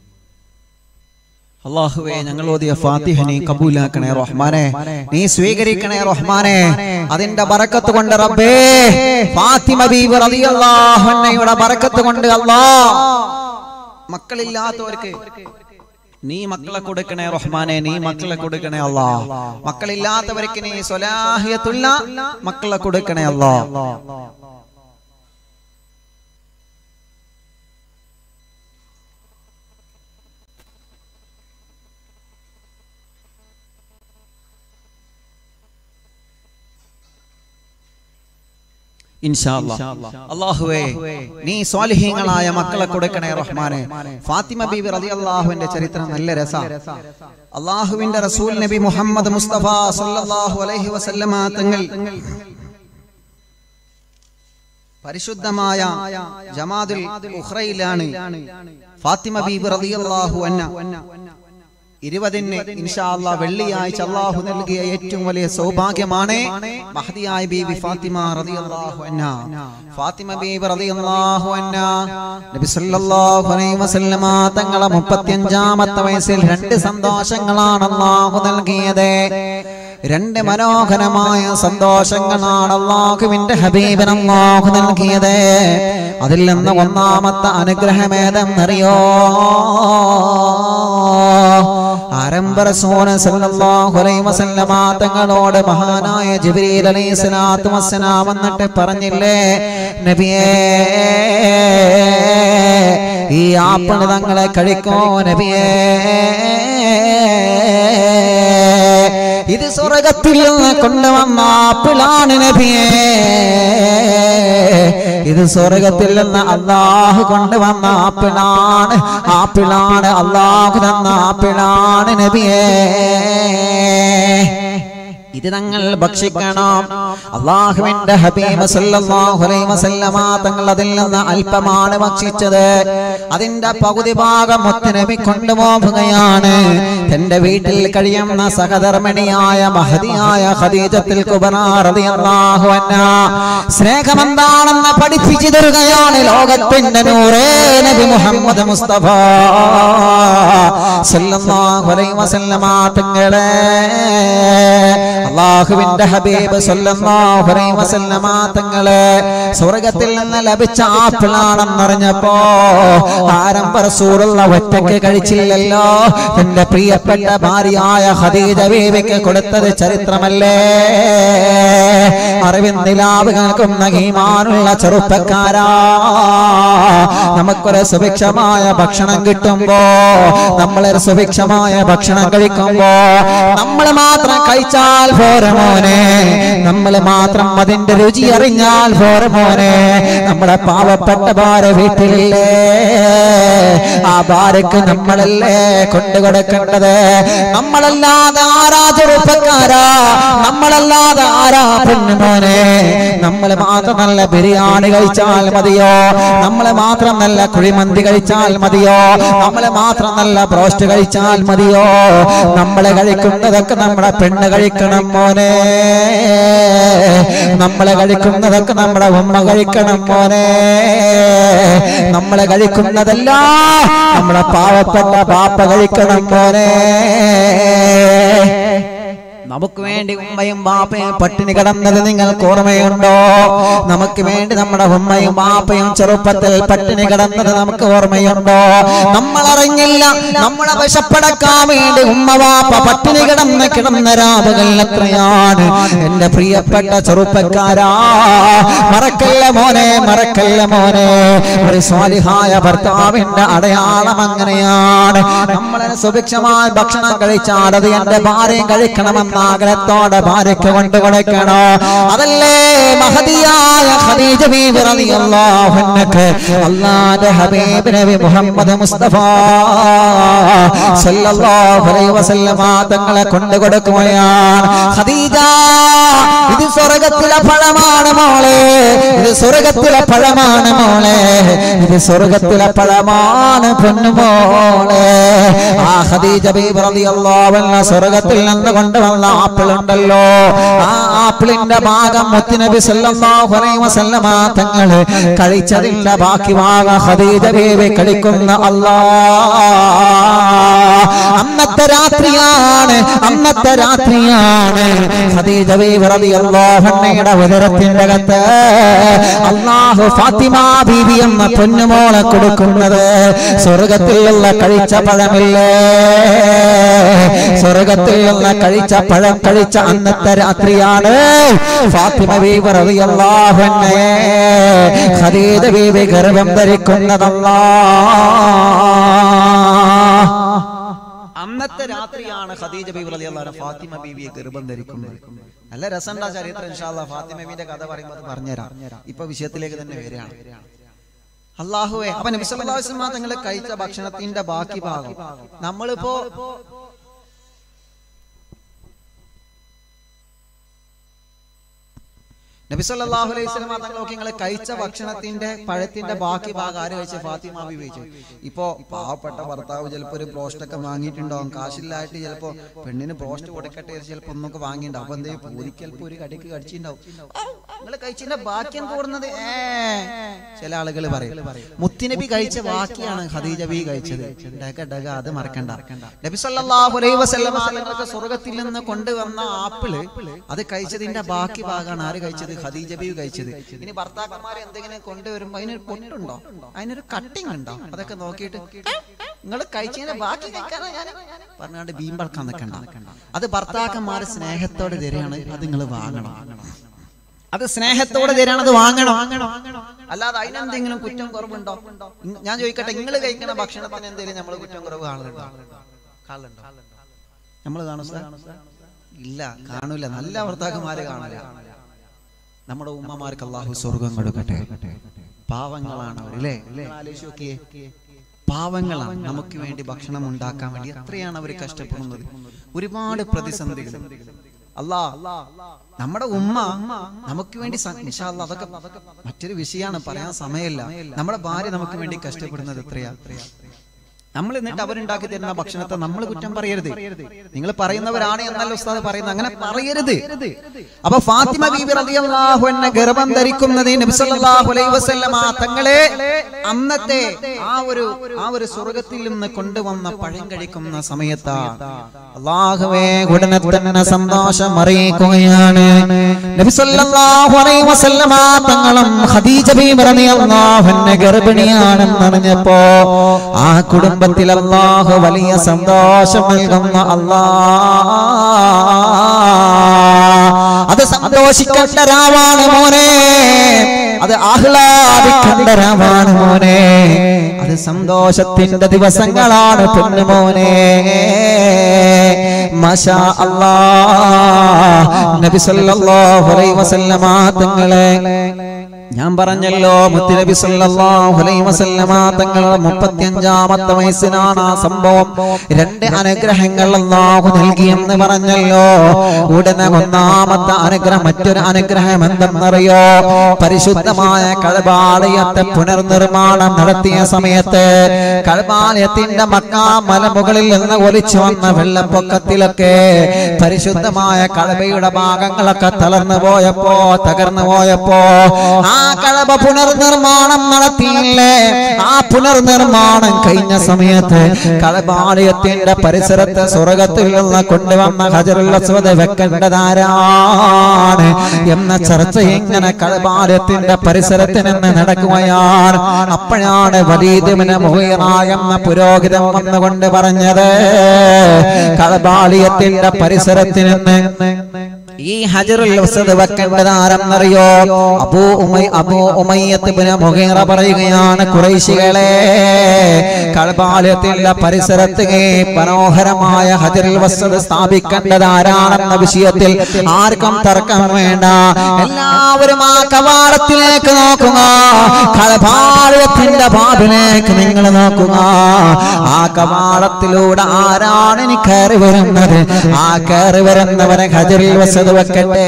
അള്ളാഹുവേ ഞങ്ങൾ ഓതിയ ഫാത്തിഹ നീ കബൂലാക്കണേ റഹ്മാനെ നീ സ്വീകരിക്കണേ റഹ്മാനെ അതിന്റെ ബറക്കത്ത് കൊണ്ട് റബ്ബേ ഫാത്തിമ ബീബി റളിയല്ലാഹു അൻഹയുടെ ബറക്കത്ത് കൊണ്ട് അല്ലാ മക്കളില്ലാത്തവർക്ക് നീ മക്കളെ കൊടുക്കണേ റഹ്മാനെ നീ മക്കളെ കൊടുക്കണേ അല്ലാ മക്കളില്ലാത്തവർക്ക് നീ സ്വലാഹിയത്തുള്ള മക്കളെ കൊടുക്കണേ അല്ലാ ഇൻഷാ അല്ലാ. അല്ലാഹുവേ നീ സ്വാലിഹീങ്ങളായ മക്കളെ കൊടുക്കണേ റഹ്മാനെ ഫാത്തിമ ബീബി റളിയല്ലാഹുവിന്റെ ചരിത്രം നല്ല രസ അള്ളാഹുവിന്റെ റസൂൽ നബി മുഹമ്മദ് മുസ്തഫ സല്ലല്ലാഹു അലൈഹി വസല്ലമ തങ്ങൾ പരിശുദ്ധമായ ജമാദുൽ ഉഖ്റയിലാണ് ഫാത്തിമ ബീബി റളിയല്ലാഹു അൻഹ ഇരുപതിന് ഇൻഷാ അല്ലാ വെള്ളിയാഴ്ച അള്ളാഹു നൽകിയ ഏറ്റവും വലിയ സൗഭാഗ്യമാണ് മഹദിയായ ബീബി ഫാത്തിമ റളിയല്ലാഹു അൻഹ ഫാത്തിമ ബീബി റളിയല്ലാഹു അൻഹ നബി സല്ലല്ലാഹു അലൈഹി വസല്ലമ തങ്ങളെ 35ാമത്തെ വയസ്സിൽ രണ്ട് സന്തോഷങ്ങളാണ് അള്ളാഹു നൽകിയത് രണ്ട് മനോഹരമായ സന്തോഷങ്ങളാണ് അള്ളാഹുവിന്റെ ഹബീബിന് അള്ളാഹു നൽകിയത് അതിൽ നിന്ന് ഒന്നാമത്തെ അനുഗ്രഹമേതെന്നറിയോ ആരംഭ റസൂല് സല്ലല്ലാഹു അലൈഹി വസല്ലമ തങ്ങളോട് മഹാനായ ജിബ്രീൽ അലൈഹി സ്വലാത്തു വസ്സലാം വന്നിട്ട് പറഞ്ഞില്ലേ നബിയേ ഈ ആപ്പിൾ തങ്ങളെ കഴിക്കോ നബിയേ ഇത് സ്വർഗത്തിൽ നിന്ന് കൊണ്ടുവന്ന ആപ്പിളാണ് നബിയേ ഇത് സ്വർഗത്തിൽ നിന്ന് അള്ളാഹു കൊണ്ടുവന്ന ആപ്പിളാണ് ആപ്പിളാണ് അള്ളാഹു തന്ന ആപ്പിളാണ് നബിയേ ഇത് ഞങ്ങൾ ഭക്ഷിക്കണം അള്ളാഹുവിന്റെ ഹബീബ് സല്ലല്ലാഹു അലൈഹി വസല്ലമ തങ്ങൾ അതിൽ നിന്ന് അല്പമാണ് ഭക്ഷിച്ചത് അതിന്റെ പകുതി ഭാഗം മുത്തനബി കൊണ്ടുപോവുകയാണ് തന്റെ വീട്ടിൽ കഴിയുന്ന സഹധർമ്മിണിയായ മഹതിയായ ഖദീജത്തിൽ കുബറ റളിയല്ലാഹു അൻഹ സ്നേഹമെന്താണെന്ന് പഠിപ്പിച്ചു തരുകയാണ് ലോകത്തിന്റെ നൂറേ നബി മുഹമ്മദ് മുസ്തഫ സല്ലല്ലാഹു അലൈഹി വസല്ലമ തങ്ങളെ അള്ളാഹുവിന്റെ ഹബീബ് സല്ലല്ലാഹു അലൈഹി വസല്ലമ തങ്ങളെ സ്വർഗത്തിൽ നിന്ന് ലഭിച്ച ആപ്പിളാണെന്നറിഞ്ഞപ്പോ ആരംഭ റസൂലുള്ള ഒറ്റയ്ക്ക് കഴിച്ചില്ലല്ലോ തന്റെ പ്രിയപ്പെട്ട ഭാര്യയായ ഖദീജ ബീവിക്ക് കൊടുത്തത് ചരിത്രമല്ലേ അറിവിൻ നിലാവ് കേൾക്കുന്ന ഈമാനുള്ള ചെറുപ്പക്കാരാ നമുക്കൊരു സുഭിക്ഷമായ ഭക്ഷണം കിട്ടുമ്പോ നമ്മളൊരു സുഭിക്ഷമായ ഭക്ഷണം കഴിക്കുമ്പോ നമ്മൾ മാത്രം കഴിച്ചാൽ പോര മോനെ നമ്മൾ മാത്രം അതിന്റെ രുചി അറിഞ്ഞാൽ പോര മോനെ നമ്മുടെ പാവപ്പെട്ട ഭാര്യ വീട്ടിലില്ലേ ആ ഭാര്യക്ക് നമ്മളല്ലേ കൊണ്ടുകൊടുക്കേണ്ടത് നമ്മളല്ലാതെ ആരാ ചെറുപ്പക്കാരാ നമ്മളല്ലാതെ ആരാ പെണ്ണുമോനെ നമ്മൾ മാത്രം നല്ല ബിരിയാണി കഴിച്ചാൽ മതിയോ നമ്മൾ മാത്രം നല്ല കുഴിമന്തി കഴിച്ചാൽ മതിയോ നമ്മൾ മാത്രം നല്ല ബ്രോസ്റ്റ് കഴിച്ചാൽ മതിയോ നമ്മളെ കഴിക്കുന്നതൊക്കെ നമ്മുടെ പെണ്ണ് കഴിക്കണം മോനെ നമ്മളെ കഴിക്കുന്നതൊക്കെ നമ്മുടെ ഉമ്മ കഴിക്കണം മോനെ നമ്മളെ കഴിക്കുന്നതല്ല നമ്മുടെ പാവപ്പെട്ട പാപ്പ കഴിക്കണം മോനെ നമുക്ക് വേണ്ടി ഉമ്മയും ബാപ്പയും പട്ടിണി കിടന്നത് നിങ്ങൾക്ക് ഓർമ്മയുണ്ടോ നമുക്ക് വേണ്ടി നമ്മുടെ ഉമ്മയും ബാപ്പയും ചെറുപ്പത്തിൽ പട്ടിണി കിടന്നത് നമുക്ക് ഓർമ്മയുണ്ടോ നമ്മൾ അറിഞ്ഞില്ല നമ്മളെ വിശപ്പടക്കാൻ വേണ്ടി ഉമ്മ ബാപ്പ പട്ടിണി കിടന്ന് കിടന്ന രാവുകൾ എത്രയാണ് എന്റെ പ്രിയപ്പെട്ട ചെറുപ്പക്കാരാ മറക്കല്ല മോനെ മറക്കല്ല മോനെ ഒരു സ്വാലിഹായ ഭർത്താവിന്റെ അടയാളം അങ്ങനെയാണ് നമ്മളെ സുഭിക്ഷമായ ഭക്ഷണം കഴിച്ചാൽ അത് എന്റെ ഭാര്യയും കഴിക്കണമെന്ന ആഗ്രഹത്തോടെ ഭാര്യയ്ക്ക് കൊണ്ട് കൊടുക്കണോ അതല്ലേ മഹതിയായ ഖദീജ ബീബി റളിയല്ലാഹു അൻഹക്ക് അല്ലാഹുവിന്റെ ഹബീബ് നബി മുഹമ്മദ് മുസ്തഫ സല്ലല്ലാഹു അലൈഹി വസല്ലമ തങ്ങളെ കൊണ്ട് കൊടുക്കുകയാണ് ഖദീജ ഇത് സ്വർഗത്തിലെ പഴമാണ് മോളെ ഇത് സ്വർഗത്തിലെ പഴമാണ് മോളെ ഇത് സ്വർഗത്തിലെ പഴമാണ് പൊന്നുമോളെ ആ ഖദീജ ബീബി റളിയല്ലാഹു അൻഹ സ്വർഗത്തിൽ നിന്ന് കൊണ്ടുവന്ന ആപ്പിൾ ഉണ്ടല്ലോ ആ ആപ്പിളിന്റെ ഭാഗം മുത്തുനബി സല്ലല്ലാഹു അലൈഹി വസല്ലമ തങ്ങൾ കഴിച്ചതിന്റെ ബാക്കി ഭാഗം ഖദീജ ബീബി കഴിക്കുന്ന അല്ലാ അന്നത്തെ രാത്രിയാണ് അന്നത്തെ രാത്രിയാണ് ഖദീജ ബീബി റളിയല്ലാഹു അൻഹയുടെ ഉദരത്തിന്റെ അകത്ത് അല്ലാഹു ഫാത്തിമ ബീബി എന്ന പൊന്നുമോളെ കൊടുക്കുന്നത് സ്വർഗത്തിലുള്ള കഴിച്ച പഴമില്ലേ സ്വർഗത്തിൽ നിന്ന് കഴിച്ച പഴം കഴിച്ച അന്നത്തെ രാത്രിയാണ് ഫാത്തിമ ബീബി റളിയല്ലാഹു അൻഹയെ ഖദീജ ബീബി ഗർഭം ധരിക്കുന്നതല്ലാ അന്നത്തെ രാത്രിയാണ് ഖദീജ ബീബി റളിയല്ലാഹു അൻഹ ഫാത്തിമ ബീബിയെ ഗർഭം ധരിക്കുന്നത് നല്ല രസമുണ്ടാ ചരിത്രം ഇൻഷാല്ലാ ഫാത്തിമ ബീബിന്റെ കഥ പറയുമ്പോൾ അത് പറഞ്ഞുതരാം ഇപ്പൊ വിഷയത്തിലേക്ക് തന്നെ വരികയാണ് അള്ളാഹുവെ അപ്പൊ നബി സല്ലല്ലാഹു അലൈഹി വസല്ലം തങ്ങൾ കഴിച്ച ഭക്ഷണത്തിന്റെ ബാക്കി ഭാഗം നമ്മളിപ്പോ നബി സല്ലല്ലാഹു അലൈഹി വസല്ലം തങ്ങൾ നോക്കി നിങ്ങൾ കഴിച്ച ഭക്ഷണത്തിന്റെ പഴത്തിന്റെ ബാക്കി ഭാഗം ആര് കഴിച്ച ഫാത്തിമ ബി കഴിച്ചു ഇപ്പോ പാവപ്പെട്ട ഭർത്താവ് ചിലപ്പോ ഒരു ബ്രോസ്റ്റ് ഒക്കെ വാങ്ങിയിട്ടുണ്ടാവും കാശില്ലായിട്ട് ചിലപ്പോ പെണ്ണിന് ബ്രോസ്റ്റ് കൊടുക്കട്ടെ ചിലപ്പോ ഒന്നൊക്കെ വാങ്ങിയിട്ടുണ്ടാവും അപ്പൊ എന്തേ പൂരി ചിലപ്പോ ഒരു കടിക്ക് കടിച്ചിട്ടുണ്ടാവും നിങ്ങൾ കഴിച്ചതിന്റെ ബാക്കിയാണ് കൂടുന്നത് ഏ ചില ആളുകൾ പറയും മുത്തിനബി കഴിച്ച ബാക്കിയാണ് ഖദീജ ബി കഴിച്ചത് ഡക ഡക അത് മറക്കണ്ട നബി സല്ലല്ലാഹു അലൈഹി വസല്ലം തങ്ങൾക്ക് സ്വർഗ്ഗത്തിൽ നിന്ന് കൊണ്ടുവന്ന ആപ്പിള് അത് കഴിച്ചതിന്റെ ബാക്കി ഭാഗമാണ് ആര് കഴിച്ചത് ഖദീജ ബി കഴിച്ചത് ഇനി ഭർത്താക്കന്മാരെ എന്തെങ്കിലും കൊണ്ടുവരുമ്പോ അതിനൊരു പൊട്ടുണ്ടോ അതിനൊരു കട്ടിങ് ഉണ്ടോ അതൊക്കെ നോക്കിയിട്ട് നിങ്ങൾ കഴിച്ചതിന്റെ ബാക്കി കഴിക്കാനാ ഞാൻ പറഞ്ഞാണ്ട് ബീമ്പളക്കാൻ നിൽക്കണ്ട അത് ഭർത്താക്കന്മാരെ സ്നേഹത്തോടെ തരികയാണ് അത് നിങ്ങൾ വാങ്ങണം അത് സ്നേഹത്തോടെ തരാണ് അത് വാങ്ങണം അല്ലാതെ അതിനെന്തെങ്കിലും കുറ്റം കുറവുണ്ടോ ഇങ് ഞാൻ ചോദിക്കട്ടെ നിങ്ങൾ കഴിക്കുന്ന ഭക്ഷണത്തിന് എന്തെങ്കിലും നമ്മൾ കുറ്റം കുറവ് കാണുന്നുണ്ടോ കാണുന്നുണ്ടോ നമ്മൾ കാണും സാർ ഇല്ല കാണൂല നല്ല ഭർത്താക്കന്മാര് കാണൂല നമ്മുടെ ഉമ്മമാർക്ക് അള്ളാഹു സ്വർഗം കൊടുക്കട്ടെ പാവങ്ങളാണ് അവർ അല്ലേ ആലോചിച്ച് നോക്കിയേ പാവങ്ങളാണ് നമുക്ക് വേണ്ടി ഭക്ഷണം ഉണ്ടാക്കാൻ വേണ്ടി എത്രയാണ് അവർ കഷ്ടപ്പെടുന്നത് ഒരുപാട് പ്രതിസന്ധികൾ അല്ലാ നമ്മുടെ ഉമ്മ നമുക്ക് വേണ്ടി സ- ഇൻഷാ അല്ലാ അതൊക്കെ മറ്റൊരു വിഷയമാണ് പറയാൻ സമയമില്ല നമ്മുടെ ഭാര്യ നമുക്ക് വേണ്ടി കഷ്ടപ്പെടുന്നത് എത്രയാ നമ്മൾ എന്നിട്ട് അവരുണ്ടാക്കി തരുന്ന ഭക്ഷണത്തെ നമ്മൾ കുറ്റം പറയരുത് നിങ്ങൾ പറയുന്നവരാണ് എന്നല്ല ഉസ്താദ് പറയുന്നത് അങ്ങനെ പറയരുത് അപ്പൊ ഫാത്തിമ ബീബി റളിയല്ലാഹു അൻഹ ഗർഭം ധരിക്കുന്നത് നബി സല്ലല്ലാഹു അലൈഹി വസല്ലമ തങ്ങളെ അന്നത്തെ ആ ഒരു ആ ഒരു സ്വർഗത്തിൽ നിന്ന് കൊണ്ടുവന്ന പഴം കഴിക്കുന്ന സമയത്താണ് അള്ളാഹുവേ ഉടനെ തന്നെ സന്തോഷം അറിയിക്കുകയാണ് നബി സല്ലല്ലാഹു അലൈഹി വസല്ലമ തങ്ങളും ഖദീജ ബീബി റളിയല്ലാഹു അൻഹ ഗർഭിണിയാണെന്ന് അറിഞ്ഞപ്പോ ആ കുടുംബത്തിൽ അള്ളാഹു വലിയ സന്തോഷം നൽകുന്ന അല്ലാ അത് സന്തോഷിക്കേണ്ട രാവാണ് മോനെ അത് ആഹ്ലാദിക്കേണ്ട രാവാണ് മോനെ അത് സന്തോഷത്തിന്റെ ദിവസങ്ങളാണ് പൊന്നു മോനെ മഷാ അല്ലാ നബി സല്ലല്ലാഹു അലൈഹി വസല്ലമ തങ്ങളെ ഞാൻ പറഞ്ഞല്ലോ മുത്തുനബി സല്ലല്ലാഹു അലൈഹി വസല്ലമ തങ്ങളുടെ മുപ്പത്തിയഞ്ചാമത്തെ വയസ്സിനാണ് ആ സംഭവം രണ്ട് അനുഗ്രഹങ്ങൾ അല്ലാഹു നൽകിയെന്ന് പറഞ്ഞല്ലോ ഉടനെ ഒന്നാമത്തെ അനുഗ്രഹം മറ്റൊരു അനുഗ്രഹം എന്തെന്നറിയോ പരിശുദ്ധമായ കഴബാലയത്തെ പുനർനിർമ്മാണം നടത്തിയ സമയത്ത് കഴബാലയത്തിന്റെ മക്കാ മലമുകളിൽ നിന്ന് ഒലിച്ചു വന്ന വെള്ളപ്പൊക്കത്തിലൊക്കെ പരിശുദ്ധമായ കഴബയുടെ ഭാഗങ്ങളൊക്കെ തളർന്നു പോയപ്പോ തകർന്നു പോയപ്പോ ആ കഴബ പുനർനിർമ്മാണം നടത്തിയില്ലേ ആ പുനർനിർമ്മാണം കഴിഞ്ഞ സമയത്ത് കഴബാലയത്തിന്റെ പരിസരത്ത് സ്വർഗത്തിൽ നിന്ന് കൊണ്ടുവന്ന ഹജറുൽ അസ്വദ് വെക്കേണ്ടതാരാണ് എന്ന ചർച്ച ഇങ്ങനെ കഴബാലയത്തിന്റെ പരിസരത്ത് നിന്ന് നടക്കുകയാണ് അപ്പോഴാണ് വലീദിമിന് മുഹീറ എന്ന പുരോഹിതൻ വന്നുകൊണ്ട് പറഞ്ഞത് കഴബാലയത്തിന്റെ പരിസരത്ത് നിന്ന് ഈ ഹജറുൽ അസ്വദ് വെക്കേണ്ടതാരെന്നറിയോ അബൂ ഉമൈ അബൂ ഉമയ്യത്ത് ഇബ്നു മുഗീറ പറയുകയാണ് ഖുറൈശികളെ കഅബാലയത്തിന്റെ പരിസരത്ത് ഈ മനോഹരമായ ഹജറുൽ അസ്വദ് സ്ഥാപിക്കേണ്ടത് ആരാണെന്ന വിഷയത്തിൽ ആർക്കും തർക്കം വേണ്ട എല്ലാവരും ആ കവാടത്തിലേക്ക് നോക്കുക കഅബാലയത്തിന്റെ ബാബിലേക്ക് നിങ്ങൾ നോക്കുക ആ കവാടത്തിലൂടെ ആരാണ് ഇനി കയറി വരുന്നത് ആ കയറി വരുന്നവരെ ഹജറുൽ വസത് വെക്കട്ടെ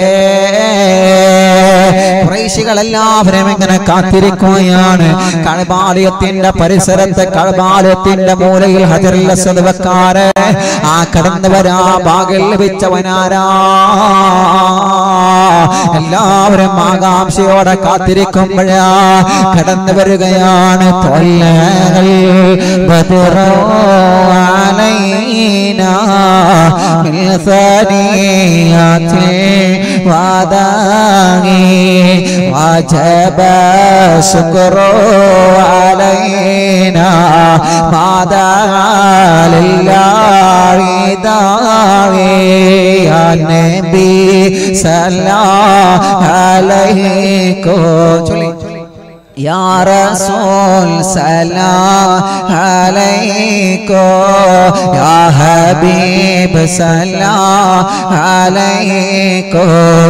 കുറേശികൾ എല്ലാവരും ഇങ്ങനെ കാത്തിരിക്കുകയാണ് കഴബാലയത്തിന്റെ പരിസരത്ത് കഴബാലയത്തിന്റെ മൂലയിൽ ഹജറുൽ വസത് വെക്കാറ് ആ കടന്നവരാ ഭാഗൽ ലഭിച്ചവനാരാ എല്ലാവരും ആകാംക്ഷയോടെ കാത്തിരിക്കുമ്പോഴാ കടന്നു വരികയാണ് തൊല്ലകൾ ബദറോ علينا من ثنيات وداعي وجب شكر علينا ما دعا لله داعي يا نبي سلام عليكم يا رسول سلام عليكم يا حبيب سلام عليكم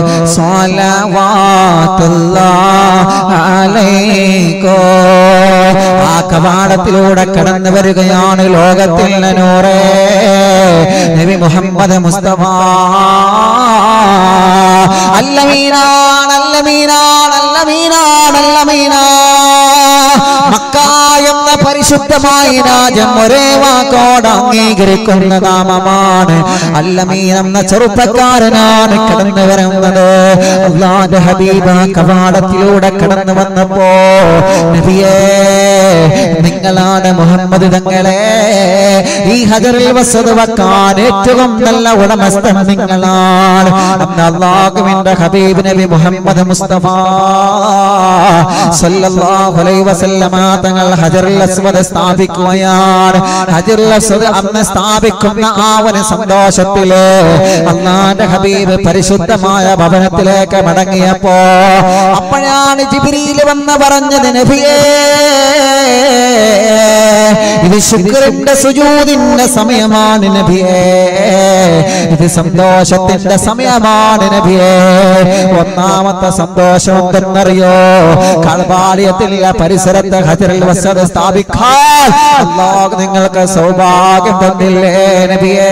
صلوات الله عليكم ആ കവാടത്തിലൂടെ കടന്നു വരികയാണ് ലോകത്തിൽ നൂറേ നബി മുഹമ്മദ് മുസ്തഫ അല്ലമീനാണല്ല നല്ല മീനാ നല്ല മീനാ നല്ല മീനാ മക്ക എന്ന പരിശുദ്ധമായ രാജ്യം ഒരേ വാക്കോട് അംഗീകരിക്കുന്ന നാമമാണ് അല്ലമീൻ എന്ന ചെറുപ്പക്കാരനാണ് കടന്നു വരുന്നത് അള്ളാന്റെ ഹബീബ കവാടത്തിലൂടെ കടന്നു വന്നപ്പോ നബിയേ നിങ്ങളാണ് മുഹമ്മദ് തങ്ങളെ ഈ ഹജറിൽ വസത് വെക്കാൻ ഏറ്റവും നല്ല ഉടമസ്ഥൻ നിങ്ങളാണ് അന്ന് അള്ളാഹുവിന്റെ ഹബീബ് നബി മുഹമ്മദ് മുസ്തഫ സല്ലല്ലാഹു അലൈഹി വസല്ലമ തങ്ങൾ ഹജറുൽ അസ്വദ് സ്ഥാപിക്കുകയാണ് ഹജറുൽ അസ്വദ് അന്ന് സ്ഥാപിക്കുന്ന ആ ഒരു സന്തോഷത്തില് അള്ളാന്റെ ഹബീബ് പരിശുദ്ധമായ ഭവനത്തിലേക്ക് മടങ്ങിയപ്പോ അപ്പോഴാണ് ജിബ്രീൽ വന്ന് പറഞ്ഞത് നബിയേ ഇത് ശുക്രന്റെ സുജൂദിന്റെ സമയമാണ് നബിയേ ഇത് സന്തോഷത്തിന്റെ സമയമാണ് നബിയേ ഒന്നാമത്തെ സന്തോഷം എന്തെന്നറിയോ കളപാളിയത്തിലെ പരിസരത്ത് ഹജറുൽ വസദ് സ്ഥാപിക്കാൻ അല്ലാഹു നിങ്ങൾക്ക് സൗഭാഗ്യം തന്നില്ലേ നബിയേ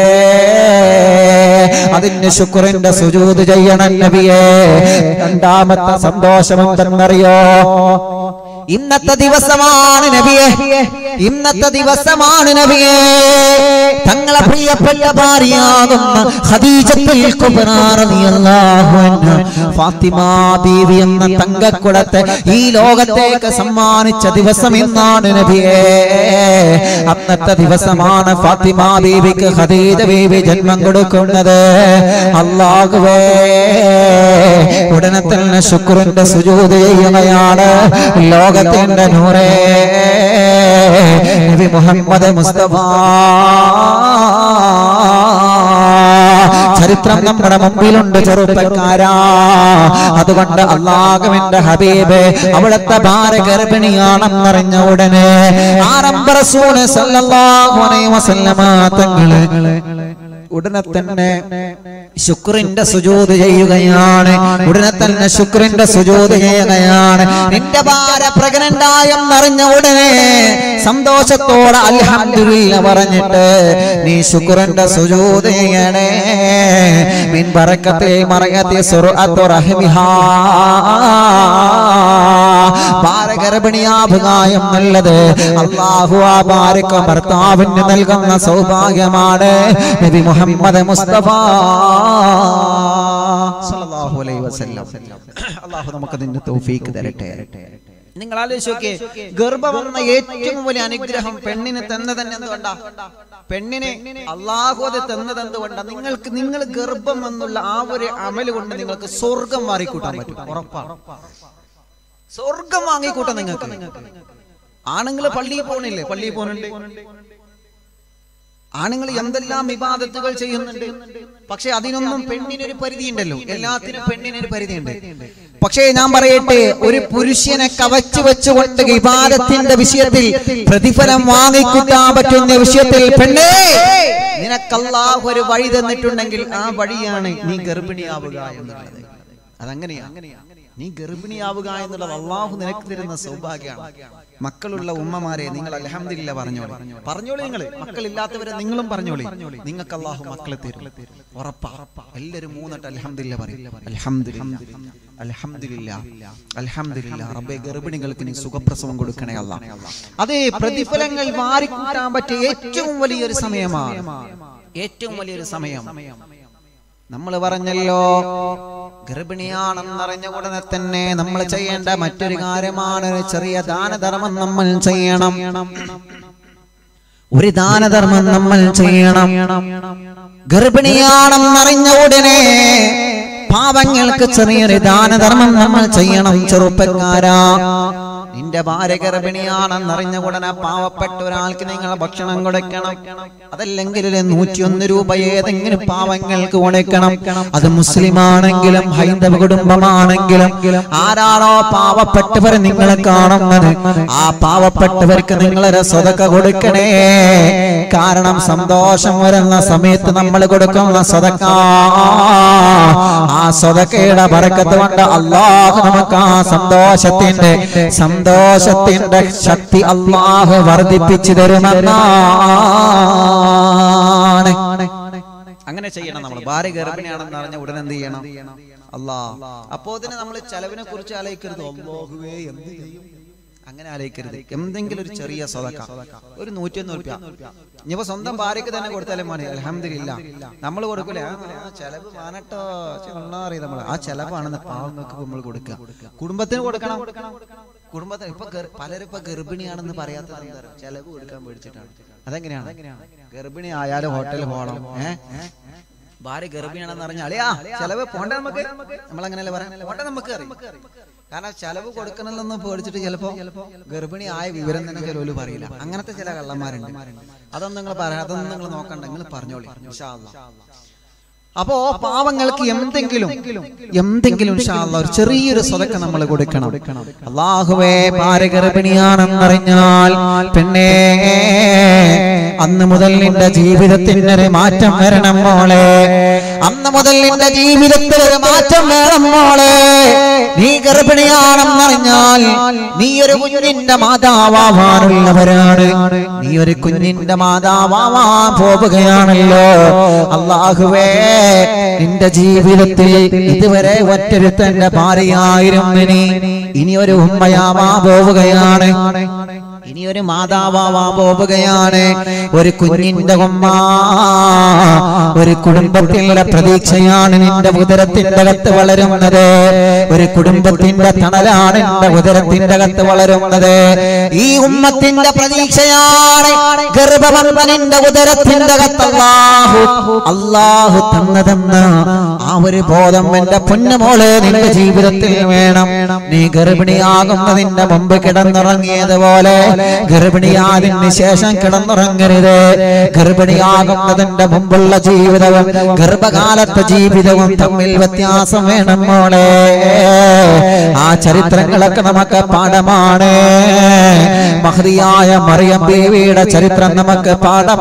അതിന് ശുക്രന്റെ സുജൂദ് ചെയ്യണം നബിയേ രണ്ടാമത്തെ സന്തോഷം എന്തെന്നറിയോ ഇന്നത്തെ ദിവസമാണ് നബിയെ ഇന്നത്തെ ദിവസമാണ് നബിയെ തങ്ങളെ പ്രിയപ്പെട്ട ഭാര്യയാകുന്ന ഖദീജത്തുൽ കുബ്ര റളിയല്ലാഹു അൻഹ ഫാത്തിമ ബീവി എന്ന തങ്കക്കുടത്തെ ഈ ലോകത്തേക്ക് സമ്മാനിച്ച ദിവസം ഇന്നാണ് നബിയെ അന്നത്തെ ദിവസമാണ് ഫാത്തിമ ബീവിക്ക് ഖദീജ ബീവി ജന്മം കൊടുക്കുന്നത് അല്ലാഹുവേ ഉടനെ തന്നെ ശുക്രന്റെ സുജൂദ് ചെയ്യുകയാണ് ലോകത്തിന്റെ നൂറേ നബി മുഹമ്മദ് മുസ്തഫ ചരിത്രം നമ്മുടെ മുമ്പിലുണ്ട് ചെറുപ്പക്കാരാ അതുകൊണ്ട് അള്ളാഹുവിന്റെ ഹബീബ് അവിടുത്തെ ഭാര ഗർഭിണിയാണെന്നറിഞ്ഞ ഉടനെ ആരംഭ റസൂല് സല്ലല്ലാഹു അലൈഹി വസല്ലമ തങ്ങള് ഉടനെ തന്നെ ശുക്രിന്റെ സുജൂത് ചെയ്യുകയാണ് ഉടനെ തന്നെ ശുക്രിന്റെ സുജൂത് ചെയ്യുകയാണ് നിന്റെ ഭാര പ്രഗ്നന്റ് ആയെന്നറിഞ്ഞ ഉടനെ സന്തോഷത്തോടെ അൽഹംദുലില്ല പറഞ്ഞിട്ട് നീ ശുക്രന്റെ സുജൂത് ചെയ്യണേ മിൻ ബറക്കത്തെ മറയത്തെ സുർഅത്തു റഹ്മിഹാ ഭാര ഗർഭിണിയാവുക എന്നുള്ളത് അള്ളാഹു ആ ഭാര്യക്ക് ഭർത്താവിന് നൽകുന്ന സൗഭാഗ്യമാണ് നബി മുഹമ്മദ് മുസ്തഫ സല്ലല്ലാഹു അലൈഹി വസല്ലം അള്ളാഹു നമുക്ക് അതിന്റെ തൗഫീക്ക് തരട്ടെ നിങ്ങൾ ആലോചിച്ചോക്കെ ഗർഭം എന്ന ഏറ്റവും വലിയ അനുഗ്രഹം പെണ്ണിന് തന്നതന്നെ എന്തുകൊണ്ടാ പെണ്ണിനെ അള്ളാഹു അത് തന്നത് എന്തുകൊണ്ടാ നിങ്ങൾക്ക് നിങ്ങൾ ഗർഭം എന്നുള്ള ആ ഒരു അമല് കൊണ്ട് നിങ്ങൾക്ക് സ്വർഗം മാറിക്കൂട്ടാൻ പറ്റും ഉറപ്പാണ് സ്വർഗം വാങ്ങിക്കൂട്ടാം നിങ്ങൾക്ക് ആണുങ്ങൾ പള്ളിയിൽ പോണില്ലേ പള്ളിയിൽ പോണുണ്ട് ആണുങ്ങൾ എന്തെല്ലാം വിവാദത്തുകൾ ചെയ്യുന്നുണ്ട് പക്ഷെ അതിനൊന്നും പെണ്ണിനൊരു പരിധി ഉണ്ടല്ലോ എല്ലാത്തിനും പെണ്ണിനൊരു പരിധിയുണ്ട് പക്ഷേ ഞാൻ പറയട്ടെ ഒരു പുരുഷനെ കവച്ചു വെച്ചുകൊണ്ട് വിവാദത്തിന്റെ വിഷയത്തിൽ പ്രതിഫലം വാങ്ങിക്കൂട്ടാൻ പറ്റുന്ന വിഷയത്തിൽ പെണ്ണേ നിനക്കല്ലാഹു ഒരു വഴി തന്നിട്ടുണ്ടെങ്കിൽ ആ വഴിയാണ് നീ ഗർഭിണിയാവുക എന്നുള്ളത് അതങ്ങനെയാ നീ ഗർഭിണിയാവുക എന്നുള്ളത് അള്ളാഹു നിനക്ക് തരുന്ന സൗഭാഗ്യമാണ് മക്കളുള്ള ഉമ്മമാരെ നിങ്ങൾ അലഹമില്ല പറഞ്ഞോളി പറഞ്ഞോളി നിങ്ങൾ മക്കളില്ലാത്തവരെ നിങ്ങളും പറഞ്ഞോളി നിങ്ങൾക്ക് അള്ളാഹു മക്കളെ തരും ഉറപ്പാ എല്ലാവരും മൂന്നിട്ട് അലഹമില്ല പറയും അലഹമില്ല അലഹമില്ല അലഹമില്ല റബ്ബെ ഗർഭിണികൾക്ക് നീ സുഖപ്രസവം കൊടുക്കണേ അല്ല അതേ പ്രതിഫലങ്ങൾ മാറിക്കൂട്ടാൻ പറ്റിയ ഏറ്റവും വലിയൊരു സമയമാണ് ഏറ്റവും വലിയൊരു സമയം നമ്മൾ പറഞ്ഞല്ലോ ഗർഭിണിയാണെന്നറിഞ്ഞ ഉടനെ തന്നെ നമ്മൾ ചെയ്യേണ്ട മറ്റൊരു കാര്യമാണ് ഒരു ചെറിയ ദാനധർമ്മം നമ്മൾ ചെയ്യണം ഒരു ദാനധർമ്മം നമ്മൾ ചെയ്യണം ഗർഭിണിയാണെന്നറിഞ്ഞ ഉടനെ പാവങ്ങൾക്ക് ചെറിയൊരു ദാനധർമ്മം നമ്മൾ ചെയ്യണം ചെറുപ്പക്കാരാ നിന്റെ ഭാര്യ ഗർഭിണിയാണെന്നറിഞ്ഞ ഉടനെ പാവപ്പെട്ട ഒരാൾക്ക് നിങ്ങൾ ഭക്ഷണം കൊടുക്കണം അതല്ലെങ്കിൽ ഒരു നൂറ്റിയൊന്ന് രൂപ ഏതെങ്കിലും പാവങ്ങൾക്ക് കൊടുക്കണം അത് മുസ്ലിം ആണെങ്കിലും ഹൈന്ദവ കുടുംബമാണെങ്കിലും ആരാണോ പാവപ്പെട്ടവർ നിങ്ങളെ കാണുന്നത് ആ പാവപ്പെട്ടവർക്ക് നിങ്ങളൊരു സ്വതക്ക കൊടുക്കണേ കാരണം സന്തോഷം വരുന്ന സമയത്ത് നമ്മൾ കൊടുക്കുന്ന സ്വതക്ക ആ സ്വതക്കയുടെ ബറക്കത്ത് കൊണ്ട് അള്ളാഹു നമുക്ക് ആ സന്തോഷത്തിന്റെ സന്തോഷത്തിന്റെ ശക്തി അള്ളാഹു വർദ്ധിപ്പിച്ചു തരുമെന്നാണ് അങ്ങനെ ചെയ്യണം നമ്മൾ ഭാര്യ ഗർഭിണിയാണെന്ന് അറിഞ്ഞ ഉടനെ എന്ത് ചെയ്യണം അല്ലാ അപ്പോ തന്നെ നമ്മൾ ചെലവിനെ കുറിച്ച് ആലോചിക്കരുത് അല്ലാഹുവേ എന്ത് ചെയ്യും അങ്ങനെ ആലോചിക്കരുത് എന്തെങ്കിലും ഒരു ചെറിയ സ്വതക്ക ഒരു നൂറ്റൊന്ന് റുപ്യ ഇനിയിപ്പോ സ്വന്തം ഭാര്യക്ക് തന്നെ കൊടുത്താലും മതി അലഹമില്ല നമ്മൾ കൊടുക്കൂലേ ആ, ആ ചെലവ് മാനട്ടോ അറിയാം നമ്മൾ ആ ചെലവാണെന്ന് പാവങ്ങൾക്ക് നമ്മൾ കൊടുക്കുക കുടുംബത്തിന് കൊടുക്കണം കുടുംബത്തിന് ഇപ്പൊ ഗർ- പലരും ഇപ്പൊ ഗർഭിണിയാണെന്ന് പറയാത്തത് എന്താ അറിയോ? ചെലവ് കൊടുക്കാൻ പേടിച്ചിട്ടാണ് അതെങ്ങനെയാണ് ഗർഭിണി ആയാലും ഹോട്ടലിൽ പോകണം ഏഹ് ഭാര്യ ഗർഭിണിയാണെന്ന് അറിഞ്ഞാൽ അളിയാ ചെലവ് പോണ്ട നമുക്ക് നമ്മൾ അങ്ങനെയല്ലേ പറയാം പോണ്ട നമുക്ക് അറിയാം കാരണം ചെലവ് കൊടുക്കണമെന്ന് പേടിച്ചിട്ട് ചിലപ്പോ ഗർഭിണി ആയ വിവരം തന്നെ ചിലവര് പറയില്ല അങ്ങനത്തെ ചില കള്ളന്മാരുണ്ട് അതൊന്നും നിങ്ങൾ പറയാം അതൊന്നും നിങ്ങൾ നോക്കണ്ട നിങ്ങൾ പറഞ്ഞോളി ഇൻഷാ അല്ലാ. അപ്പോ പാവങ്ങൾക്ക് എന്തെങ്കിലും എന്തെങ്കിലും ഇൻഷാ അല്ലാ ഒരു ചെറിയൊരു സ്വതക്ക നമ്മൾ കൊടുക്കണം അള്ളാഹുവേ ഭാര്യ ഗർഭിണിയാണെന്നറിഞ്ഞാൽ പെണ്ണേ അന്ന് മുതൽ നിന്റെ ജീവിതത്തിന് ഒരു മാറ്റം വരണം മോളെ അന്ന് മുതൽ നിന്റെ ജീവിതത്തിൽ ഒരു മാറ്റം വേണം മോളെ നീ ഗർഭിണിയാണെന്നറിഞ്ഞാൽ നീ ഒരു കുഞ്ഞിന്റെ മാതാവാവാനുള്ളവരാണ് നീ ഒരു കുഞ്ഞിന്റെ മാതാവാവാൻ പോവുകയാണല്ലോ അള്ളാഹുവേ നിന്റെ ജീവിതത്തിൽ ഇതുവരെ ഒറ്റരുത്തന്റെ ഭാര്യയായിരുന്നു നീ ഇനി ഒരു ഉമ്മയാവാൻ പോവുകയാണ് ഇനി ഒരു മാതാവാവാൻ പോവുകയാണ് ഒരു കുഞ്ഞിന്റെ ഉമ്മ ഒരു കുടുംബത്തിന്റെ പ്രതീക്ഷയാണ് നിന്റെ ഉദരത്തിന്റെ അകത്ത് വളരുന്നത് ഒരു കുടുംബത്തിന്റെ തണലാണ് നിന്റെ ഉദരത്തിന്റെ അകത്ത് വളരുന്നത് ഈ ഉമ്മത്തിന്റെ പ്രതീക്ഷയാണ് ഗർഭവന്ന നിന്റെ ഉദരത്തിന്റെ അകത്ത് അല്ലാഹു അല്ലാഹു തന്നതെന്ന് ആ ഒരു ബോധം എന്റെ പൊന്നുമോളെ നിന്റെ ജീവിതത്തിൽ വേണം നീ ഗർഭിണിയാകുന്നതിന്റെ മുമ്പ് കിടന്നുറങ്ങിയതുപോലെ ഗർഭിണിയാതിന് ശേഷം കിടന്നുറങ്ങരുത് ഗർഭിണിയാകുന്നതിന്റെ മുമ്പുള്ള ജീവിതവും ഗർഭകാലത്തെ ജീവിതവും തമ്മിൽ വ്യത്യാസം വേണം മോളെ ആ ചരിത്രങ്ങളൊക്കെ നമുക്ക് പാഠമാണ് മഹതിയായ മറിയം ബീവിയുടെ ചരിത്രം നമുക്ക്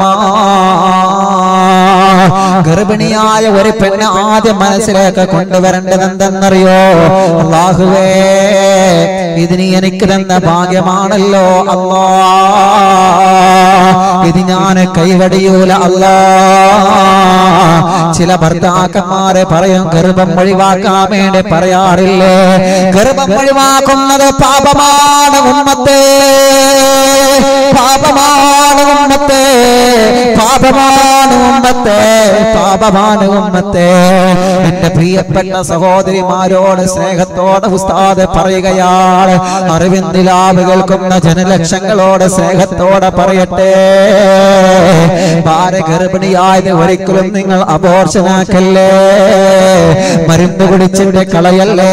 പാഠമാണ് ഗർഭിണിയായ ഒരു പെണ്ണ് ആദ്യം മനസ്സിലേക്ക് കൊണ്ടുവരേണ്ടത് എന്തെന്നറിയോ അള്ളാഹുവേ ഇതിന് എനിക്ക് തന്ന ഭാഗ്യമാണല്ലോ അല്ലാ ഇത് ഞാൻ കൈവടിയൂല അല്ലാ ചില ഭർത്താക്കന്മാരെ പറയും ഗർഭം ഒഴിവാക്കാൻ വേണ്ടി പറയാറില്ലേ ഗർഭം ഒഴിവാക്കുന്നത് പാപമാണ് ഉമ്മത്തെ പാപമാണ് ഉമ്മത്തെ പാപമാണ് ഉമ്മത്തെ പാപമാണ് ഉമ്മത്തെ എന്റെ പ്രിയപ്പെട്ട സഹോദരിമാരോട് സ്നേഹത്തോടെ ഉസ്താദ് പറയുകയാണ് അറിവിന്ദിലാവ് കേൾക്കുന്ന ജനലക്ഷങ്ങളോട് സ്നേഹത്തോടെ പറയട്ടെ ഭാര്യ ഗർഭിണിയായത് ഒരിക്കലും നിങ്ങൾ അബോർഷനാക്കല്ലേ മരുന്ന് കുടിച്ചിട്ട് കളയല്ലേ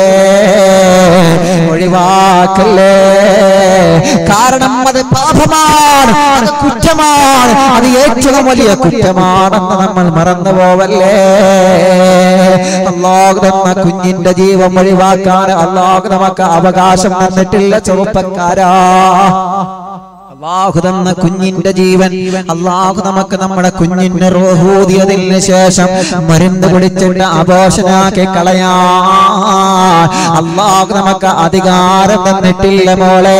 ഒഴിവാക്കല്ലേ കാരണം അത് പാപമാണ് അത് കുറ്റമാണ് അത് ഏറ്റവും വലിയ കുറ്റമാണെന്ന് നമ്മൾ മറന്നു പോവല്ലേ അള്ളാഹു തന്ന കുഞ്ഞിന്റെ ജീവൻ ഒഴിവാക്കാൻ അള്ളാഹു നമുക്ക് അവകാശം തന്നിട്ടില്ല ചെറുപ്പക്കാരാ അള്ളാഹു തന്ന കുഞ്ഞിന്റെ ജീവൻ അള്ളാഹു നമുക്ക് നമ്മുടെ കുഞ്ഞിന് റോഹൂതിയതിന് ശേഷം മരുന്ന് കുടിച്ചിട്ട് അപോഷനാക്കി കളയാ അള്ളാഹു നമുക്ക് അധികാരം തന്നിട്ടില്ല മോളെ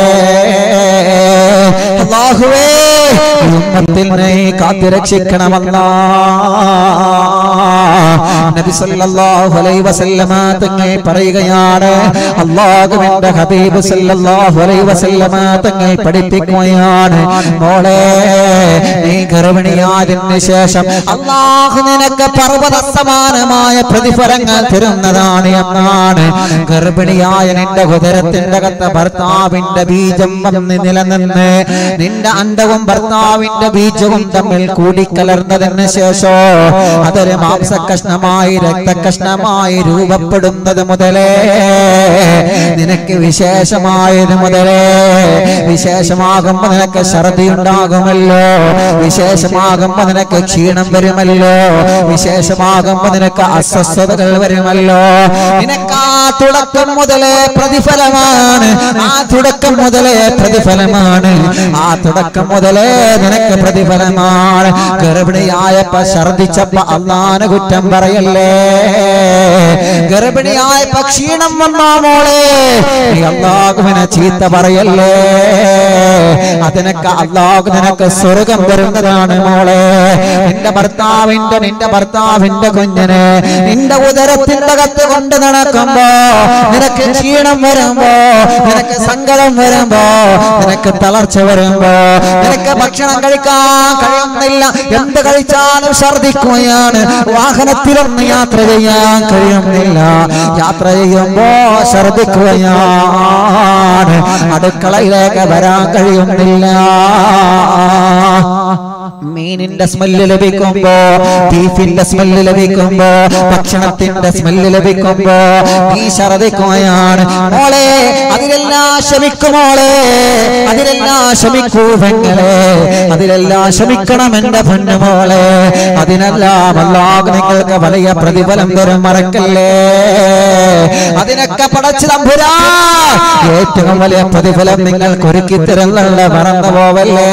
അള്ളാഹുവേ ഈ ഉമ്മത്തിനെ കാത്തിരക്ഷിക്കണമല്ല നബി സല്ലല്ലാഹു അലൈഹി വസല്ലമ തങ്ങൾ പറയുകയാണ് അള്ളാഹുവിന്റെ ഹബീബ് സല്ലല്ലാഹു അലൈഹി വസല്ലമ തങ്ങൾ പഠിപ്പിക്കുകയാണ് മോളെ നീ ഗർഭിണിയായതിന് ശേഷം അള്ളാഹു നിനക്ക് പർവ്വത സമാനമായ പ്രതിഫലങ്ങൾ തരുന്നതാണ് എന്നാണ് ഗർഭിണിയായ നിന്റെ ഉദരത്തിന്റെ അകത്ത് ഭർത്താവിന്റെ ബീജം വന്ന് നിലനിന്ന് നിന്റെ അണ്ടവും ഭർത്താവിന്റെ ബീജവും തമ്മിൽ കൂടിക്കലർന്നതിന് ശേഷം അതൊരു മാംസകഷ്ണമായി രക്തകഷ്ണമായി രൂപപ്പെടുന്നത് മുതലേ നിനക്ക് വിശേഷമായത് മുതലേ വിശേഷമാകുമ്പോ നിനക്ക് ഛർദി ഉണ്ടാകുമല്ലോ വിശേഷമാകുമ്പോ നിനക്ക് ക്ഷീണം വരുമല്ലോ വിശേഷമാകുമ്പോ നിനക്ക് അസ്വസ്ഥതകൾ വരുമല്ലോ നിനക്ക് ആ തുടക്കം മുതലേ പ്രതിഫലമാണ് ആ തുടക്കം മുതലേ പ്രതിഫലമാണ് ആ തുടക്കം മുതലേ നിനക്ക് പ്രതിഫലമാണ് ഗർഭിണിയായപ്പോ ഛർദിച്ചപ്പോ അള്ളാന് കുറ്റം പറയല്ലേ ഗർഭിണിയായ ക്ഷീണം വന്നോ മോളെ നീ അള്ളാഹുവിനെ ചീത്ത പറയല്ലേ അതിനൊക്കെ അള്ളാഹു നിനക്ക് സ്വർഗം വരുന്നതാണ് മോളെ നിന്റെ ഭർത്താവിന്റെ നിന്റെ ഭർത്താവിന്റെ കുഞ്ഞിന് നിന്റെ ഉദരത്തിന്റെ അകത്ത് കൊണ്ട് നടക്കുമ്പോ നിനക്ക് ക്ഷീണം വരുമ്പോ നിനക്ക് സങ്കടം വരുമ്പോ നിനക്ക് തളർച്ച വരുമ്പോ നിനക്ക് ഭക്ഷണം കഴിക്കാൻ കഴിയുന്നില്ല എന്ത് കഴിച്ചാലും ഛർദിക്കുകയാണ് വാഹനത്തിലൊന്ന് യാത്ര ചെയ്യാൻ കഴിയുന്നില്ല യാത്ര ചെയ്യുമ്പോ ഛർദിക്കുകയാണ് അടുക്കളയിലേക്ക് വരാൻ കഴിയുന്നില്ല മീനിന്റെ സ്മെല്ല് ലഭിക്കുമ്പോ ബീഫിന്റെ സ്മെല്ല് ലഭിക്കുമ്പോ ഭക്ഷണത്തിന്റെ സ്മെല്ല് ലഭിക്കുമ്പോ നീ ഛർദിക്കുകയാണ് മോളെ അതിലെല്ലാം ക്ഷമിക്കുമോളെ അതിലെല്ലാം ക്ഷമിക്കൂ പെങ്ങളെ അതിലെല്ലാം ക്ഷമിക്കണം എന്റെ പൊന്നുമോളെ അതിനെല്ലാം അല്ലാഹു നിങ്ങൾക്ക് വലിയ പ്രതിഫലം തരും മറക്കല്ലേ അതിനൊക്കെ പടച്ചു തമ്പുരാ ഏറ്റവും വലിയ പ്രതിഫലം നിങ്ങൾക്ക് ഒരുക്കി തരുന്നുള്ള മറന്നു പോവല്ലേ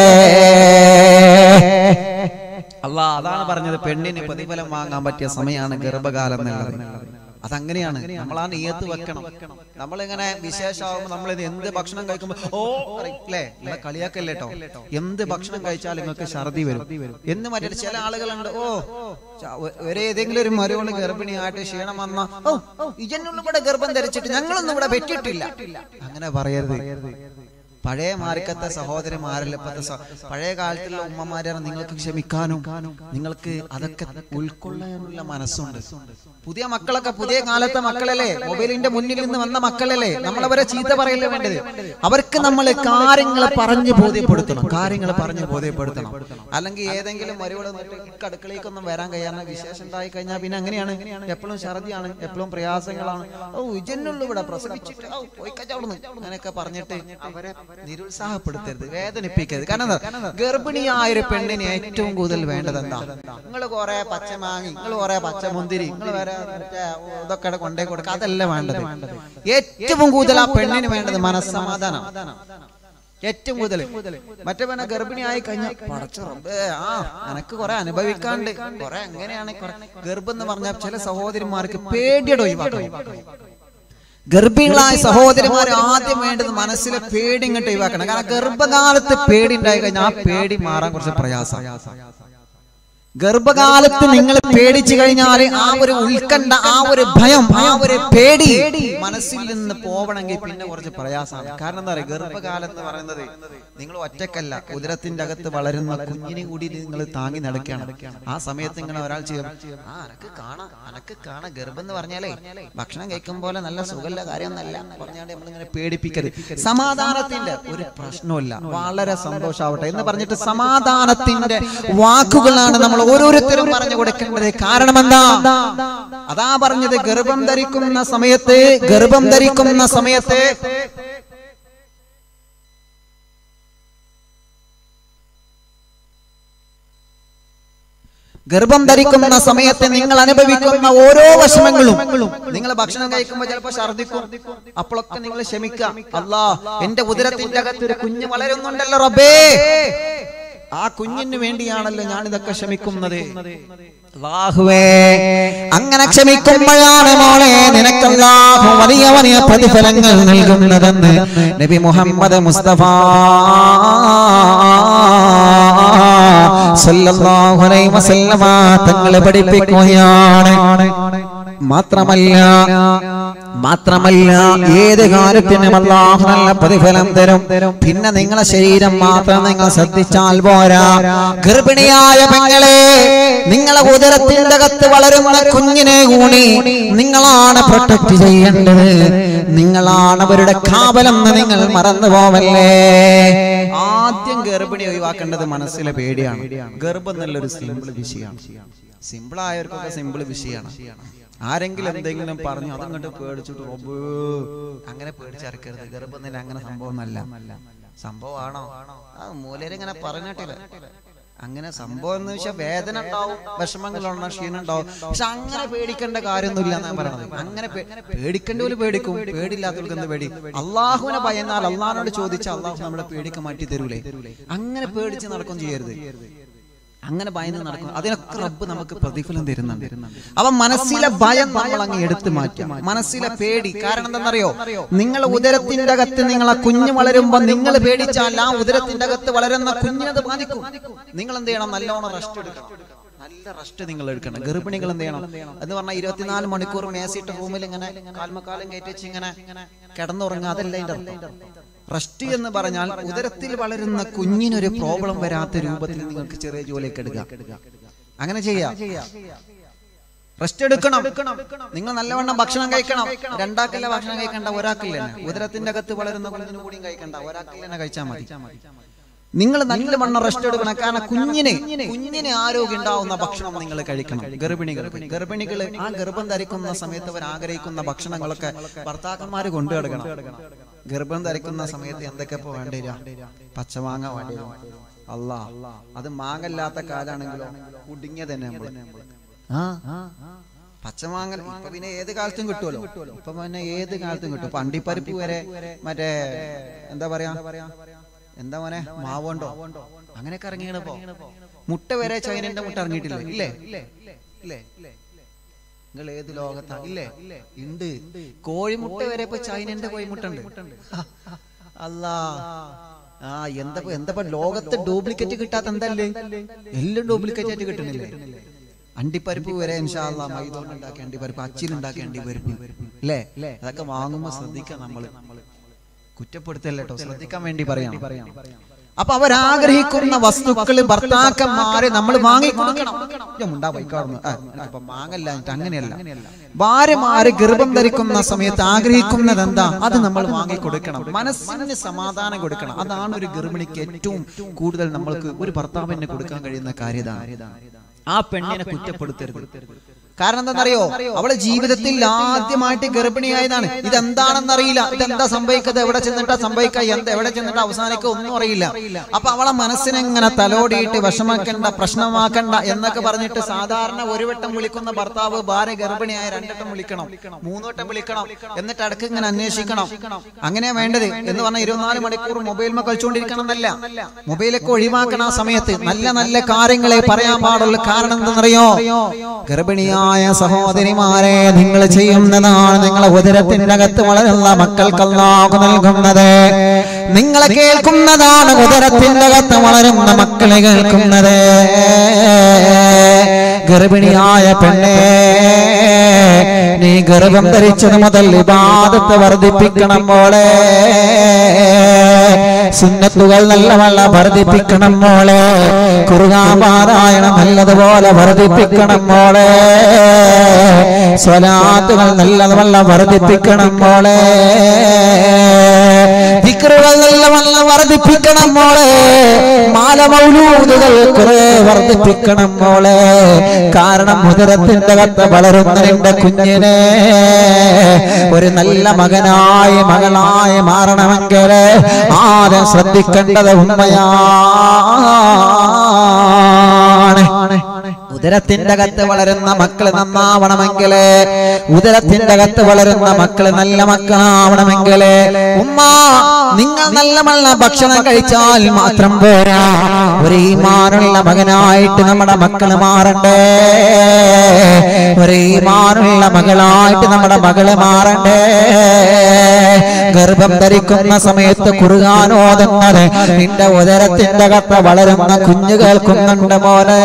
അല്ല അതാണ് പറഞ്ഞത് പെണ്ണിന് പ്രതിഫലം വാങ്ങാൻ പറ്റിയ സമയമാണ് ഗർഭകാലം എന്നുള്ളത് അതങ്ങനെയാണ് നമ്മൾ ആ നീയത്ത് വെക്കണം നമ്മളിങ്ങനെ വിശേഷമാകുമ്പോൾ നമ്മൾ ഇത് എന്ത് ഭക്ഷണം കഴിക്കുമ്പോൾ ഓ അല്ലേ നിങ്ങളെ കളിയാക്കല്ലേ കേട്ടോ എന്ത് ഭക്ഷണം കഴിച്ചാലും നിങ്ങൾക്ക് ഛർദി വരും എന്ന് മറ്റേ ചില ആളുകളുണ്ട് ഓ ച- ഒ- ഒരു ഏതെങ്കിലും ഒരു മരുവള് ഗർഭിണിയായിട്ട് ക്ഷീണം വന്ന ഓ ഇജന്നുള്ള ഇവിടെ ഗർഭം ധരിച്ചിട്ട് ഞങ്ങളൊന്നും ഇവിടെ പറ്റിയിട്ടില്ല അങ്ങനെ പറയരുത് പഴയ മാർക്കത്തെ സഹോദരന്മാരല്ല ഇപ്പത്തെ സ- പഴയ കാലത്തുള്ള ഉമ്മമാരാണ് നിങ്ങൾക്ക് ക്ഷമിക്കാനും നിങ്ങൾക്ക് അതൊക്കെ ഉൾക്കൊള്ളാനുള്ള മനസ്സുണ്ട് പുതിയ മക്കളൊക്കെ പുതിയ കാലത്തെ മക്കളല്ലേ മൊബൈലിന്റെ മുന്നിൽ നിന്ന് വന്ന മക്കളല്ലേ നമ്മളവരെ ചീത്ത പറയല്ലേ വേണ്ടത് അവർക്ക് നമ്മൾ കാര്യങ്ങൾ പറഞ്ഞ് ബോധ്യപ്പെടുത്തണം കാര്യങ്ങൾ പറഞ്ഞ് ബോധ്യപ്പെടുത്തണം അല്ലെങ്കിൽ ഏതെങ്കിലും മരുവള അടുക്കളയ്ക്കൊന്നും വരാൻ കഴിയാത്ത വിശേഷം ഉണ്ടായി കഴിഞ്ഞാൽ പിന്നെ അങ്ങനെയാണ് എപ്പോഴും ഛർദിയാണ് എപ്പോഴും പ്രയാസങ്ങളാണ് ഓ ഇജന്നുള്ളൂ ഇവിടെ പ്രസവിച്ചിട്ട് ഔ, പോയി കച്ചവടന്ന് അങ്ങനെയൊക്കെ പറഞ്ഞിട്ട് അവരെ നിരുത്സാഹപ്പെടുത്തരുത് വേദനിപ്പിക്കരുത് കാരണം എന്താ ഗർഭിണിയായ ഒരു പെണ്ണിന് ഏറ്റവും കൂടുതൽ വേണ്ടത് എന്താ നിങ്ങൾ കുറെ പച്ചമാങ്ങി നിങ്ങൾ കുറെ പച്ചമുന്തിരി നിങ്ങൾ വരെ മറ്റേ ഇതൊക്കെ കൊണ്ടേ കൊടുക്കുക അതല്ല വേണ്ടത് ഏറ്റവും കൂടുതൽ ആ പെണ്ണിന് വേണ്ടത് മനസ്സമാധാനം ഏറ്റവും കൂടുതൽ മറ്റേ പെണ്ണ ഗർഭിണിയായി കഴിഞ്ഞാൽ പടച്ച റബ്ബേ ആ എനക്ക് കുറെ അനുഭവിക്കാണ്ട് കുറെ എങ്ങനെയാണ് കുറെ ഗർഭം എന്ന് പറഞ്ഞാൽ ചില സഹോദരിമാർക്ക് പേടിയുടെ ഒഴിവാക്കണം ഗർഭിണികളായ സഹോദരിമാർ ആദ്യം വേണ്ടത് മനസ്സിലെ പേടി ഇങ്ങോട്ട് ഒഴിവാക്കണം കാരണം ഗർഭകാലത്ത് പേടി ഉണ്ടായി കഴിഞ്ഞാൽ ആ പേടി മാറാൻ കുറച്ച് പ്രയാസം ഗർഭകാലത്ത് നിങ്ങൾ പേടിച്ചു കഴിഞ്ഞാൽ ആ ഒരു ഉത്കണ്ഠ ആ ഒരു ഭയം ആ ഒരു പേടി മനസ്സിൽ നിന്ന് പോവണമെങ്കിൽ പിന്നെ കുറച്ച് പ്രയാസമാണ് കാരണം എന്താ പറയുക ഗർഭകാലം എന്ന് പറയുന്നത് നിങ്ങൾ ഒറ്റക്കല്ല ഉദരത്തിന്റെ അകത്ത് വളരുന്ന കുഞ്ഞിനെ കൂടി നിങ്ങൾ താങ്ങി നടക്കുകയാണ് ആ സമയത്ത് ഇങ്ങനെ ഒരാൾ ചെയ്യും ആ അനക്ക് കാണാം അനക്ക് കാണാം ഗർഭം എന്ന് പറഞ്ഞാലേ ഭക്ഷണം കഴിക്കും പോലെ നല്ല സുഖല്ല കാര്യമൊന്നല്ല പറഞ്ഞാണ്ട് നമ്മളിങ്ങനെ പേടിപ്പിക്കരുത് സമാധാനത്തിന്റെ ഒരു പ്രശ്നമില്ല വളരെ സന്തോഷാവട്ടെ എന്ന് പറഞ്ഞിട്ട് സമാധാനത്തിന്റെ വാക്കുകളാണ് നമ്മൾ ഓരോരുത്തരും പറഞ്ഞു കൊടുക്കേണ്ടത് കാരണം എന്താ അതാ പറഞ്ഞത് ഗർഭം ധരിക്കുന്ന സമയത്ത് ഗർഭം ധരിക്കുന്ന സമയത്ത് ഗർഭം ധരിക്കുന്ന സമയത്ത് നിങ്ങൾ അനുഭവിക്കുന്ന ഓരോ വിഷമങ്ങളും നിങ്ങൾ ഭക്ഷണം കഴിക്കുമ്പോൾ ചിലപ്പോൾ ഛർദിക്കും അപ്പോഴൊക്കെ നിങ്ങൾ ക്ഷമിക്കുക അല്ലാ എന്റെ ഉദരത്തിന്റെ അകത്ത് ഒരു കുഞ്ഞ് വളരുന്നുണ്ടല്ലോ റബ്ബേ ആ കുഞ്ഞിന് വേണ്ടിയാണല്ലോ ഞാൻ ഇതൊക്കെ ക്ഷമിക്കുന്നത് അല്ലാഹുവേ അങ്ങനെ ക്ഷമിക്കുമ്പോഴാണ് മോളെ നിനക്കല്ലാഹു വലിയ വലിയ പ്രതിഫലങ്ങൾ നൽകുന്നതെന്ന് നബി മുഹമ്മദ് മുസ്തഫ സല്ലല്ലാഹു അലൈഹി വസല്ലമ തങ്ങൾ പഠിപ്പിക്കുകയാണ് മാത്രമല്ല മാത്രമല്ല ഏത് കാര്യത്തിനും അള്ളാഹു നല്ല പ്രതിഫലം തരും പിന്നെ നിങ്ങളെ ശരീരം മാത്രം നിങ്ങൾ ശ്രദ്ധിച്ചാൽ പോരാ ഗർഭിണിയായ പെങ്ങളെ നിങ്ങളെ ഉദരത്തിന്റെ അകത്ത് വളരുന്ന കുഞ്ഞിനെ കൂടി നിങ്ങളാണ് പ്രൊട്ടക്ട് ചെയ്യേണ്ടത് നിങ്ങളാണ് അവരുടെ കാവലെന്ന് നിങ്ങൾ മറന്നു പോവല്ലേ ആദ്യം ഗർഭിണി ഒഴിവാക്കേണ്ടത് മനസ്സിലെ പേടിയാണ് ഗർഭം എന്നുള്ളൊരു സിമ്പിൾ വിഷയമാണ് സിമ്പിൾ ആയവർക്കൊക്കെ സിമ്പിൾ വിഷയമാണ് ആരെങ്കിലും എന്തെങ്കിലും പറഞ്ഞു അതങ്ങോട്ട് പേടിച്ചിട്ട് റബ്ബേ അങ്ങനെ പേടിച്ചറക്കരുത് ഗർഭം തന്നെ അങ്ങനെ സംഭവം ഒന്നല്ല സംഭവമാണോ ആ മൂലരിങ്ങനെ പറഞ്ഞിട്ടില്ല അങ്ങനെ സംഭവം എന്ന് വെച്ചാൽ വേദന ഉണ്ടാവും വിഷമങ്ങളുണ്ടാവും ക്ഷീണം ഉണ്ടാവും പക്ഷെ അങ്ങനെ പേടിക്കേണ്ട കാര്യമൊന്നുമില്ല എന്നാണ് പറയണത് അങ്ങനെ പേ- പേടിക്കേണ്ടവര് പേടിക്കും പേടില്ലാത്തവർക്ക് എന്ത് പേടി അള്ളാഹുവിനെ ഭയന്നാൽ അള്ളാഹിനോട് ചോദിച്ചാൽ അള്ളാഹു നമ്മളെ പേടിക്ക് മാറ്റി തരൂലേ അങ്ങനെ പേടിച്ച് നടക്കും ചെയ്യരുത് അങ്ങനെ ഭയന്ന് നടക്കും അതിനൊക്കെ റബ്ബ് നമുക്ക് പ്രതിഫലം തരുന്നുണ്ട് അപ്പൊ മനസ്സിലെ ഭയം നമ്മൾ അങ്ങ് എടുത്തു മാറ്റാം മനസ്സിലെ പേടി കാരണം എന്താണെന്നറിയോ നിങ്ങൾ ഉദരത്തിന്റെ അകത്ത് നിങ്ങൾ ആ കുഞ്ഞ് വളരുമ്പോ നിങ്ങൾ പേടിച്ചാൽ ആ ഉദരത്തിന്റെ അകത്ത് വളരുന്ന കുഞ്ഞിനത് ബാധിക്കും നിങ്ങൾ എന്ത് ചെയ്യണം നല്ലോണം റെസ്റ്റ് എടുക്കണം നല്ല റെസ്റ്റ് നിങ്ങൾ എടുക്കണം ഗർഭിണികൾ എന്ത് ചെയ്യണം എന്ന് പറഞ്ഞാൽ ഇരുപത്തിനാല് മണിക്കൂർ മേസിട്ട റൂമിൽ ഇങ്ങനെ കാൽമക്കാലം കയറ്റി വെച്ച് ഇങ്ങനെ കിടന്നുറങ്ങുക അതല്ല അതിന്റെ അർത്ഥം റെസ്റ്റ് എന്ന് പറഞ്ഞാൽ ഉദരത്തിൽ വളരുന്ന കുഞ്ഞിനൊരു പ്രോബ്ലം വരാത്ത രൂപത്തിൽ നിങ്ങൾക്ക് ചെറിയ ജോലിയൊക്കെ എടുക്കുക അങ്ങനെ ചെയ്യാം റെസ്റ്റ് എടുക്കണം നിങ്ങൾ നല്ലവണ്ണം ഭക്ഷണം കഴിക്കണം രണ്ടാക്കല്ല ഭക്ഷണം കഴിക്കണ്ട ഒരാക്കില്ല ഉദരത്തിന്റെ അകത്ത് വളരുന്ന കുഞ്ഞിന് കൂടിയും കഴിക്കണ്ട ഒരാക്കിൽ തന്നെ കഴിച്ചാൽ മതി നിങ്ങൾ നല്ലവണ്ണം റെസ്റ്റ് എടുക്കണം കാരണം കുഞ്ഞിന് കുഞ്ഞിന് ആരോഗ്യം ഉണ്ടാവുന്ന ഭക്ഷണം നിങ്ങൾ കഴിക്കണം ഗർഭിണികൾ ഗർഭിണികൾ ആ ഗർഭം ധരിക്കുന്ന സമയത്ത് അവർ ആഗ്രഹിക്കുന്ന ഭക്ഷണങ്ങളൊക്കെ ഭർത്താക്കന്മാര് കൊണ്ടു കിടക്കണം ഗർഭം ധരിക്കുന്ന സമയത്ത് എന്തൊക്കെ ഇപ്പൊ വേണ്ടിര പച്ചമാങ്ങ വേണ്ടി അല്ല അത് മാങ്ങല്ലാത്ത കാലാണെങ്കിലോ കുടുങ്ങിയ തന്നെ നമ്മള് ആ പച്ചമാങ്ങ ഇപ്പൊ പിന്നെ ഏത് കാലത്തും കിട്ടുമല്ലോ ഇപ്പൊ പിന്നെ ഏത് കാലത്തും കിട്ടും ഇപ്പൊ അണ്ടിപ്പരിപ്പ് വരെ മറ്റേ എന്താ പറയാ എന്താ മോനെ മാവുണ്ടോ അങ്ങനെയൊക്കെ ഇറങ്ങിയപ്പോ മുട്ട വരെ ചൈനന്റെ മുട്ട ഇറങ്ങിയിട്ടില്ലേ ഇല്ലേ ഇല്ലേ നിങ്ങൾ ഏത് ലോകത്താ ഇല്ലേ ഉണ്ട് കോഴിമുട്ട വരെ ഇപ്പൊ ചൈനന്റെ കോഴിമുട്ട ഉണ്ട് അല്ലാ ആ എന്താ എന്താ ലോകത്ത് ഡ്യൂപ്ലിക്കേറ്റ് കിട്ടാത്ത എന്തല്ലേ എല്ലാം ഡ്യൂപ്ലിക്കേറ്റ് ആയിട്ട് കിട്ടുന്നില്ലേ അണ്ടിപ്പരിപ്പ് വരെ ഇൻഷാല്ല മൈദോണ്ട് ഉണ്ടാക്കിയ അണ്ടിപ്പരിപ്പ് അച്ചിലുണ്ടാക്കിയ അണ്ടിപ്പരിപ്പ് അല്ലേ അതൊക്കെ വാങ്ങുമ്പോ ശ്രദ്ധിക്കാം നമ്മള് കുറ്റപ്പെടുത്തല്ലോ ശ്രദ്ധിക്കാൻ വേണ്ടി പറയാം അപ്പൊ അവരാഗ്രഹിക്കുന്ന വസ്തുക്കൾ ഭർത്താക്കന്മാരെ നമ്മൾ വാങ്ങിക്കൊടുക്കണം ഞാൻ മുണ്ടാ ബൈക്കാർന്ന് ഇപ്പൊ മാങ്ങല്ല എന്നിട്ട് അങ്ങനെയല്ല ഭാര്യമാര് ഗർഭം ധരിക്കുന്ന സമയത്ത് ആഗ്രഹിക്കുന്നത് എന്താ അത് നമ്മൾ വാങ്ങിക്കൊടുക്കണം മനസ്സിന് സമാധാനം കൊടുക്കണം അതാണ് ഒരു ഗർഭിണിക്ക് ഏറ്റവും കൂടുതൽ നമ്മൾക്ക് ഒരു ഭർത്താവിന് കൊടുക്കാൻ കഴിയുന്ന കാര്യതാണ് ആ പെണ്ണിനെ കുറ്റപ്പെടുത്തരുത് കാരണം എന്താണെന്നറിയോ അവളെ ജീവിതത്തിൽ ആദ്യമായിട്ട് ഗർഭിണിയായതാണ് ഇതെന്താണെന്നറിയില്ല ഇതെന്താ സംഭവിക്കുന്നത് എവിടെ ചെന്നിട്ടാ സംഭവിക്കുക എന്താ എവിടെ ചെന്നിട്ട് അവസാനിക്കുക ഒന്നും അറിയില്ല അപ്പൊ അവളെ മനസ്സിനെങ്ങനെ തലോടിയിട്ട് വിഷമാക്കണ്ട പ്രശ്നമാക്കണ്ട എന്നൊക്കെ പറഞ്ഞിട്ട് സാധാരണ ഒരു വട്ടം വിളിക്കുന്ന ഭർത്താവ് ഭാര്യ ഗർഭിണിയായ രണ്ടട്ടം വിളിക്കണം മൂന്നുവട്ടം വിളിക്കണം എന്നിട്ട് ഇടയ്ക്ക് ഇങ്ങനെ അന്വേഷിക്കണം അങ്ങനെയാ വേണ്ടത് എന്ന് പറഞ്ഞാൽ ഇരുപത്തിനാല് മണിക്കൂർ മൊബൈൽ കളിച്ചുകൊണ്ടിരിക്കണം എന്നല്ല മൊബൈലൊക്കെ ഒഴിവാക്കണം ആ സമയത്ത് നല്ല നല്ല കാര്യങ്ങളെ പറയാൻ പാടുള്ളൂ കാരണം എന്തെന്നറിയോ ഗർഭിണിയായ സഹോദരിമാരെ നിങ്ങൾ ചെയ്യുന്നതാണ് നിങ്ങളെ ഉദരത്തിന്റെ അകത്ത് വളരുന്ന മക്കൾക്ക് അല്ലാഹു നൽകുന്നത് നിങ്ങൾ കേൾക്കുന്നതാണ് ഉദരത്തിന്റെ അകത്ത് വളരുന്ന മക്കളെ കേൾക്കുന്നത് ഗർഭിണിയായ പെണ്ണേ നീ ഗർഭം ധരിച്ചത് മുതൽ ഇബാദത്ത് വർദ്ധിപ്പിക്കണം മോളെ സുന്നത്തുകൾ നല്ലവല്ല വർദ്ധിപ്പിക്കണം മോളെ കുറുകാപാരായണം നല്ലതുപോലെ വർദ്ധിപ്പിക്കണം മോളെ സ്വലാത്തുകൾ നല്ലതുമല്ല വർദ്ധിപ്പിക്കണം മോളെ ദിക്റുകൾ നല്ലവല്ല വർദ്ധിപ്പിക്കണം മോളെ മാലമൗലൂദുകൾ കുറെ വർദ്ധിപ്പിക്കണം മോളെ കാരണം ഉദരത്തിന്റെ കത്ത് വളരുന്ന നിന്റെ കുഞ്ഞിനെ ഒരു നല്ല മകനായി മകളായി മാറണമെങ്കിൽ ആദ്യം ശ്രദ്ധിക്കേണ്ടത് ഉമ്മയാണ് ഉദരത്തിന്റെ അകത്ത് വളരുന്ന മക്കള് നന്നാവണമെങ്കിൽ ഉദരത്തിന്റെ അകത്ത് വളരുന്ന മക്കള് നല്ല മക്കളാവണമെങ്കിൽ ഉമ്മ നിങ്ങൾ നല്ല നല്ല ഭക്ഷണം കഴിച്ചാൽ മാത്രം പോരാ ഒരു ഈമാനുള്ള മകനായിട്ട് നമ്മുടെ മക്കള് മാറണ്ടേ ഒരു ഈമാനുള്ള മകളായിട്ട് നമ്മുടെ മകള് മാറണ്ടേ ഗർഭം ധരിക്കുന്ന സമയത്ത് കുറുകാനോതുന്നത് നിന്റെ ഉദരത്തിന്റെ അകത്ത് വളരുന്ന കുഞ്ഞു കേൾക്കുന്നുണ്ട് മോനെ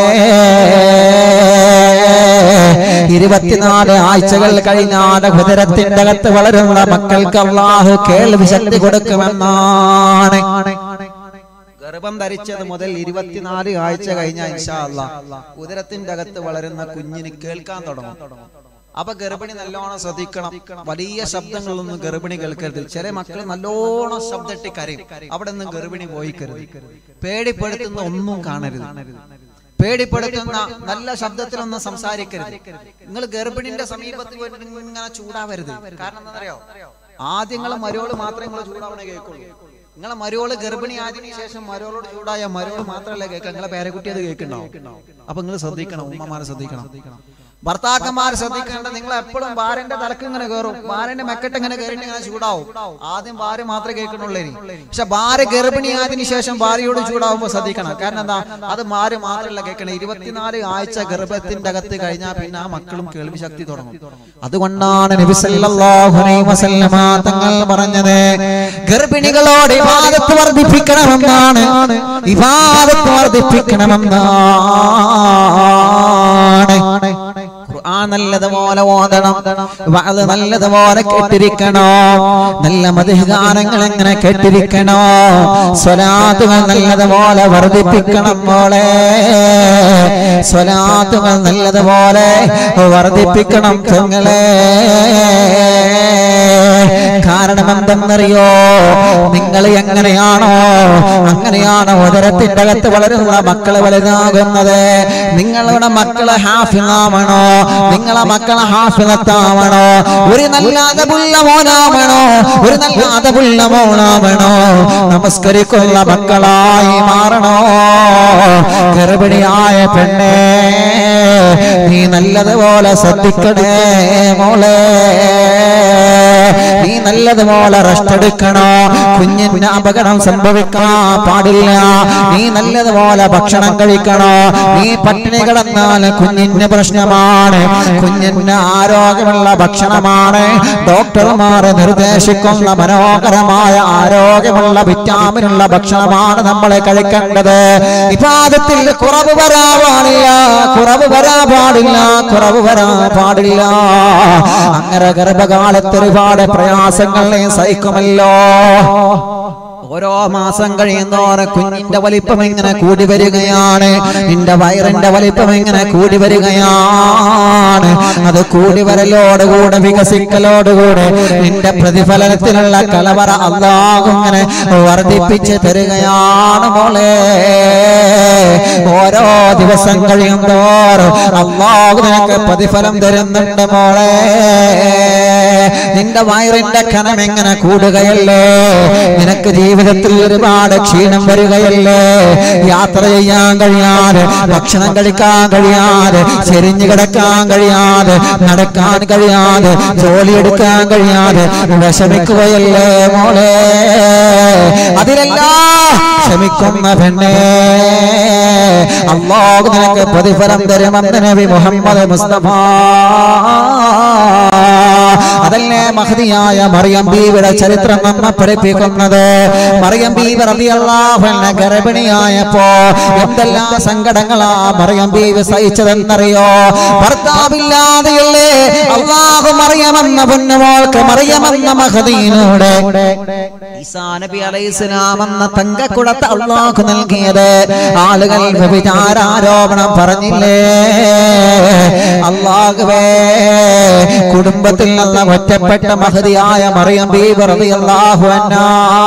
ഇരുപത്തിനാല് ആഴ്ചകൾ കഴിഞ്ഞാൽ ഉദരത്തിന്റെ അകത്ത് വളരുന്ന മക്കൾക്ക് അള്ളാഹു കേൾവി ശക്തി കൊടുക്കുമെന്നാണ് ഗർഭം ധരിച്ചത് മുതൽ ഇരുപത്തിനാല് ആഴ്ച കഴിഞ്ഞ ഇൻഷാ അല്ലാ ഉദരത്തിന്റെ അകത്ത് വളരുന്ന കുഞ്ഞിന് കേൾക്കാൻ തുടങ്ങും അപ്പൊ ഗർഭിണി നല്ലോണം ശ്രദ്ധിക്കണം വലിയ ശബ്ദങ്ങളൊന്നും ഗർഭിണി കേൾക്കരുത് ചില മക്കൾ നല്ലോണം ശബ്ദട്ടി കരയും അവിടെ നിന്ന് ഗർഭിണി പോയിക്കരുത് പേടിപ്പെടുത്തുന്ന ഒന്നും കാണരുത് പേടിപ്പെടുത്തുന്ന നല്ല ശബ്ദത്തിലൊന്നും സംസാരിക്കരുത് നിങ്ങൾ ഗർഭിണിന്റെ സമീപത്ത് പോയിട്ട് ഇങ്ങനെ ചൂടാവരുത് കാരണം എന്താ അറിയോ ആദ്യം നിങ്ങളെ മരോള് മാത്രമേ നിങ്ങൾ ചൂടാവണേ കേൾക്കുള്ളൂ നിങ്ങളെ മരോള് ഗർഭിണി ആയതിനു ശേഷം മരോളോട് ചൂടായ മരോള് മാത്രമല്ല കേൾക്കുക നിങ്ങളെ പേരക്കുട്ടി അത് കേൾക്കുന്നുണ്ടാവും അപ്പൊ നിങ്ങൾ ശ്രദ്ധിക്കണം ഉമ്മമാരെ ശ്രദ്ധിക്കണം ഭർത്താക്കന്മാർ ശ്രദ്ധിക്കേണ്ടത് നിങ്ങൾ എപ്പോഴും ഭാര്യന്റെ തലക്ക് ഇങ്ങനെ കയറും ഭാര്യന്റെ മെക്കെട്ട് ഇങ്ങനെ കയറിയിട്ട് ഇങ്ങനെ ചൂടാവും ആദ്യം ഭാര്യ മാത്രമേ കേൾക്കണുള്ളൂ ഇനി പക്ഷെ ഭാര്യ ഗർഭിണിയായതിനു ശേഷം ഭാര്യയോട് ചൂടാവുമ്പോൾ ശ്രദ്ധിക്കണം കാരണം എന്താ അത് ഭാര്യ മാത്രമല്ല കേൾക്കണം ഇരുപത്തിനാല് ആഴ്ച ഗർഭത്തിന്റെ അകത്ത് കഴിഞ്ഞാൽ പിന്നെ ആ മക്കളും കേൾവി ശക്തി തുടങ്ങും അതുകൊണ്ടാണ് നബി സല്ലല്ലാഹു അലൈഹി വസല്ലമ തങ്ങൾ പറഞ്ഞത് ഗർഭിണികളോട് ഇബാദത്ത് വർദ്ധിപ്പിക്കണമെന്നാണ് ഇബാദത്ത് വർദ്ധിപ്പിക്കണമെന്നാണ് ഖുർആൻ നല്ലതുപോലെ ഓതണം വഅദ് നല്ലതുപോലെ കേട്ടിരിക്കണോ നല്ല മധുഗാനങ്ങൾ എങ്ങനെ കേട്ടിരിക്കണോ സ്വലാത്തുകൾ നല്ലതുപോലെ വർദ്ധിപ്പിക്കണം മോളെ സ്വലാത്തുകൾ നല്ലതുപോലെ വർദ്ധിപ്പിക്കണം തങ്ങളെ കാരണം എന്തെന്നറിയോ നിങ്ങൾ എങ്ങനെയാണോ അങ്ങനെയാണ് ഉദരത്തിന്റെ അകത്ത് വളരുന്ന മക്കള് വലുതാകുന്നത് നിങ്ങളുടെ മക്കള് ഹാഫിളാവണോ നിങ്ങളെ മക്കളെ ഹാഫിളത്താവണോ ഒരു നല്ല അതപുള്ള മോനാവണോ ഒരു നല്ല അതപുള്ള മോളാവണോ നമസ്കരിക്കുന്ന മക്കളായി മാറണോ ഗർഭിണിയായ പെണ്ണേ നീ നല്ലതുപോലെ ശ്രദ്ധിക്കണേ മോളെ നീ നല്ലതുപോലെ റെസ്റ്റ് എടുക്കണോ കുഞ്ഞിന് അപകടം സംഭവിക്കാൻ പാടില്ല നീ നല്ലതുപോലെ ഭക്ഷണം കഴിക്കണോ നീ പട്ടിണി കിടന്നാൽ കുഞ്ഞിന് പ്രശ്നമാണ് കുഞ്ഞിന് ആരോഗ്യമുള്ള ഭക്ഷണമാണ് ഡോക്ടർമാർ നിർദ്ദേശിക്കുന്ന മനോഹരമായ ആരോഗ്യമുള്ള വിറ്റാമിനുള്ള ഭക്ഷണമാണ് നമ്മൾ കഴിക്കേണ്ടത് വിവാദത്തിൽ കുറവ് വരാ പാടില്ല കുറവ് വരാ പാടില്ല കുറവ് വരാ പാടില്ല അങ്ങനെ ഗർഭകാലത്ത് ഒരുപാട് പ്രയാസങ്ങൾ നീ സഹിക്കുമല്ലോ ഓരോ മാസം കഴിയുന്നോറെ കുഞ്ഞിന്റെ വലിപ്പം ഇങ്ങനെ കൂടി വരികയാണ് നിന്റെ വയറിന്റെ വലിപ്പം ഇങ്ങനെ കൂടി വരികയാണ് അത് കൂടി വരലോടുകൂടെ വികസിക്കലോടുകൂടെ നിന്റെ പ്രതിഫലനത്തിനുള്ള കലവറ അള്ളാഹു ഇങ്ങനെ വർദ്ധിപ്പിച്ച് തരികയാണ് മോളെ ഓരോ ദിവസം കഴിയുന്തോറും അള്ളാഹു നിനക്ക് പ്രതിഫലം തരുന്നുണ്ട് മോളെ നിന്റെ വയറിന്റെ കനം എങ്ങനെ കൂടുകയല്ലേ നിനക്ക് ജീവിതത്തിൽ ഒരുപാട് ക്ഷീണം വരികയല്ലേ യാത്ര ചെയ്യാൻ കഴിയാതെ ഭക്ഷണം കഴിക്കാൻ കഴിയാതെ ചെരിഞ്ഞു കിടക്കാൻ കഴിയാതെ നടക്കാൻ കഴിയാതെ ജോലിയെടുക്കാൻ കഴിയാതെ വിഷമിക്കുകയല്ലേ മോളെ അതിലെല്ലാം ക്ഷമിക്കുന്ന പെണ്ണേ അള്ളാഹു നിനക്ക് പ്രതിഫലം തരുമെന്ന് നബി മുഹമ്മദ് മുസ്തഫ അതല്ലേ മഹതിയായ മറിയം ബീവിയുടെ ചരിത്രം നമ്മെ പഠിപ്പിക്കുന്നത് മറിയം ബീവി റളിയല്ലാഹു അൻഹ ഗർഭിണിയായപ്പോ എന്തെല്ലാം സങ്കടങ്ങളാ മറിയം ബീവി സഹിച്ചതെന്നറിയോ ഭർത്താവില്ലാതെയല്ലേ അള്ളാഹു മറിയമെന്ന പൊന്നുമോൾക്ക് മറിയമെന്ന മഹദീനോടെ ഈസാ നബി അലൈഹിസ്സലാം എന്ന തങ്കക്കുടത്ത് അള്ളാഹു നൽകിയത് ആളുകൾ വ്യഭിചാരാരോപണം പറഞ്ഞില്ലേ അള്ളാഹുവേ കുടുംബത്തിൽ നിന്ന് ഒറ്റപ്പെട്ട മഹതിയായ മറിയം ബീബി റളിയല്ലാഹു അൻഹാ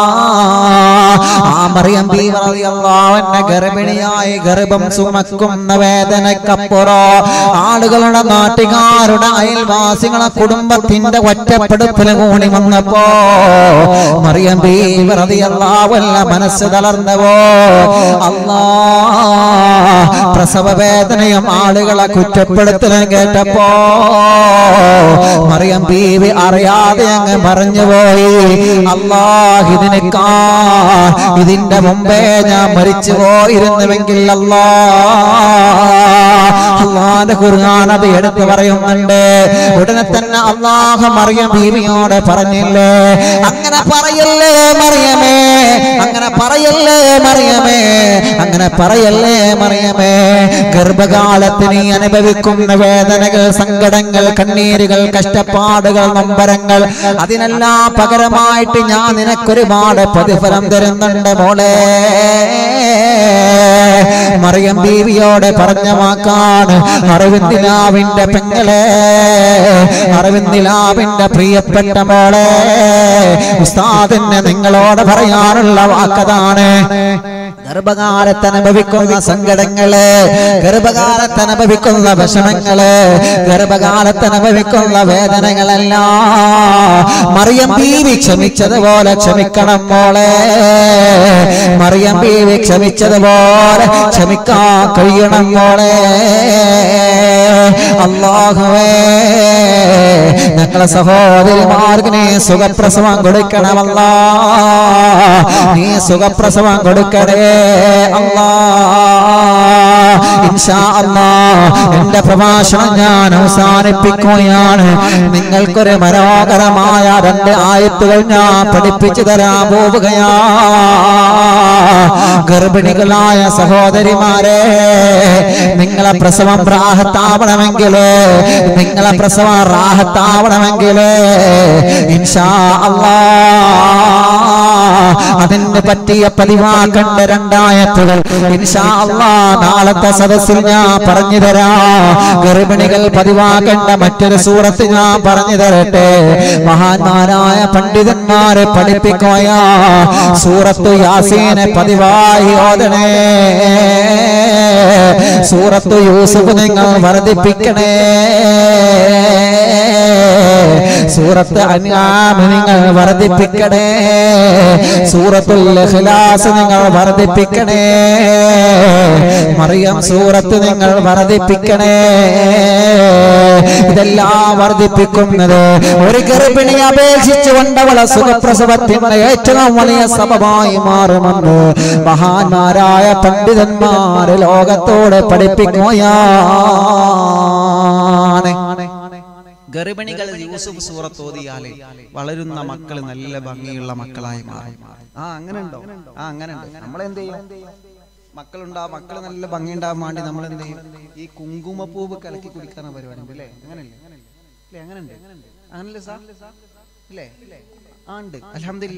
ആ മറിയം ബീബി റളിയല്ലാഹു അൻഹ ഗർഭിണിയായി ഗർഭം സുമക്കുന്ന വേദനക്കപ്പുറം ആളുകളുടെ നാട്ടുകാരുടെ അയൽവാസികളെ കുടുംബത്തിന്റെ ഒറ്റപ്പെടുത്തൽ കൂടി വന്നപ്പോ മറിയം ബീബി റളിയല്ലാഹു അൻഹ മനസ്സ് തളർന്നവോ അല്ലാ പ്രസവ വേദനയും ആളുകളെ കുറ്റപ്പെടുത്തലും കേട്ടപ്പോ മറിയം ബീവി അറിയാതെ അങ്ങ് മറിഞ്ഞുപോയി അള്ളാഹിതിനേക്കാ ഇതിന്റെ മുമ്പേ ഞാൻ മരിച്ചു പോയിരുന്നുവെങ്കിൽ അല്ലാ അള്ളാന്റെ ഖുർആൻ അത് എടുത്തു പറയുന്നുണ്ട് ഉടനെ തന്നെ അള്ളാഹു മറിയം ബീവിയോട് പറഞ്ഞില്ലേ അങ്ങനെ പറയല്ലേ മറിയമേ അങ്ങനെ പറയല്ലേ മറിയമേ അങ്ങനെ പറയല്ലേ മറിയമേ ഗർഭകാലത്ത് നീ അനുഭവിക്കുന്ന വേദനകൾ സങ്കടങ്ങൾ കണ്ണീരുകൾ കഷ്ടപ്പാടുകൾ നൊമ്പരങ്ങൾ അതിനെല്ലാം പകരമായിട്ട് ഞാൻ നിനക്കൊരുപാട് പ്രതിഫലം തരുന്നുണ്ട് മോളെ മറിയം ബീവിയോട് പറഞ്ഞ വാക്കാണ് അറിവിന്ദിലാവിന്റെ പെങ്ങളെ അറിവിന്ദിലാവിന്റെ പ്രിയപ്പെട്ട മോളെ ഉസ്താദിന് നിങ്ങളോട് പറയാനുള്ള വാക്കതാണ് ഗർഭകാലത്ത് അനുഭവിക്കുന്ന സങ്കടങ്ങള് ഗർഭകാലത്ത് അനുഭവിക്കുന്ന വിഷമങ്ങള് ഗർഭകാലത്ത് അനുഭവിക്കുന്ന വേദനകളെല്ലാം മറിയം ബീവി ക്ഷമിച്ചതുപോലെ ക്ഷമിക്കണം മോളെ മറിയം ബീവി ക്ഷമിച്ചതുപോലെ ക്ഷമിക്കാൻ കഴിയണം മോളെ അള്ളാഹുവേ ഞങ്ങളെ സഹോദരിമാർക്ക് നീ സുഖപ്രസവം കൊടുക്കണമല്ല നീ സുഖപ്രസവം കൊടുക്കണേ അല്ലാ ഇൻഷാ അല്ലാ എന്റെ പ്രഭാഷണം ഞാൻ അവസാനിപ്പിക്കുകയാണ് നിങ്ങൾക്കൊരു മനോഹരമായ രണ്ട് ആയത്തുകൾ ഞാൻ പഠിപ്പിച്ചു തരാൻ പോവുകയാ ഗർഭിണികളായ സഹോദരിമാരെ നിങ്ങളെ പ്രസവം റാഹത്താവണമെങ്കിൽ നിങ്ങളെ പ്രസവം റാഹത്താവണമെങ്കിൽ ഇൻഷാ അല്ലാ അതിന് പറ്റിയ പതിവാക്കണ്ട രണ്ടായത്തുകൾ ഇൻഷാ അല്ലാ നാളത്തെ സദസ്സിൽ ഞാൻ പറഞ്ഞു തരാം ഗർഭിണികൾ പതിവാക്കേണ്ട മറ്റൊരു സൂറത്ത് ഞാൻ പറഞ്ഞു തരട്ടെ മഹാന്മാരായ പണ്ഡിതന്മാരെ പഠിപ്പിക്കുകയാ സൂറത്ത് യാസീനെ പതിവായി ഓതണേ സൂറത്ത് യൂസുഫ് നിങ്ങൾ വർദ്ധിപ്പിക്കണേ സൂറത്ത് അൻആം നിങ്ങൾ വർദ്ധിപ്പിക്കണേ സൂറത്തുൽ ഇഖ്ലാസ് നിങ്ങൾ വർദ്ധിപ്പിക്കണേ മറിയം സൂറത്ത് നിങ്ങൾ വർദ്ധിപ്പിക്കണേ ഇതെല്ലാം വർദ്ധിപ്പിക്കുന്നത് ഒരു ഗർഭിണി അപേക്ഷിച്ചുകൊണ്ട് അവളെ സുഖപ്രസവത്തിന്റെ ഏറ്റവും വലിയ സഭമായി മാറുമെന്ന് മഹാന്മാരായ പണ്ഡിതന്മാര് ലോകത്തോട് പഠിപ്പിക്കുകയാണ് ഗർഭിണികൾ യൂസുഫ് സൂറത്ത് ഓതിയാലേ വളരുന്ന മക്കൾ നല്ല ഭംഗിയുള്ള മക്കളായി മാറും ആ അങ്ങനെ ഉണ്ടോ ആ അങ്ങനെ ഉണ്ട് നമ്മൾ എന്ത് ചെയ്യും മക്കളുണ്ടാ മക്കൾ നല്ല ഭംഗി ഉണ്ടാവാൻ വേണ്ടി നമ്മൾ എന്ത് ചെയ്യും ഈ കുങ്കുമപ്പൂവ് കലക്കി കുടിക്കാന പരിപാടി ഉണ്ട് അല്ലേ അങ്ങനല്ലേ അല്ലേ അങ്ങനെ ഉണ്ട് അങ്ങനല്ലേ സാർ ഇല്ലേ ആ ഉണ്ട് അലഹമില്ല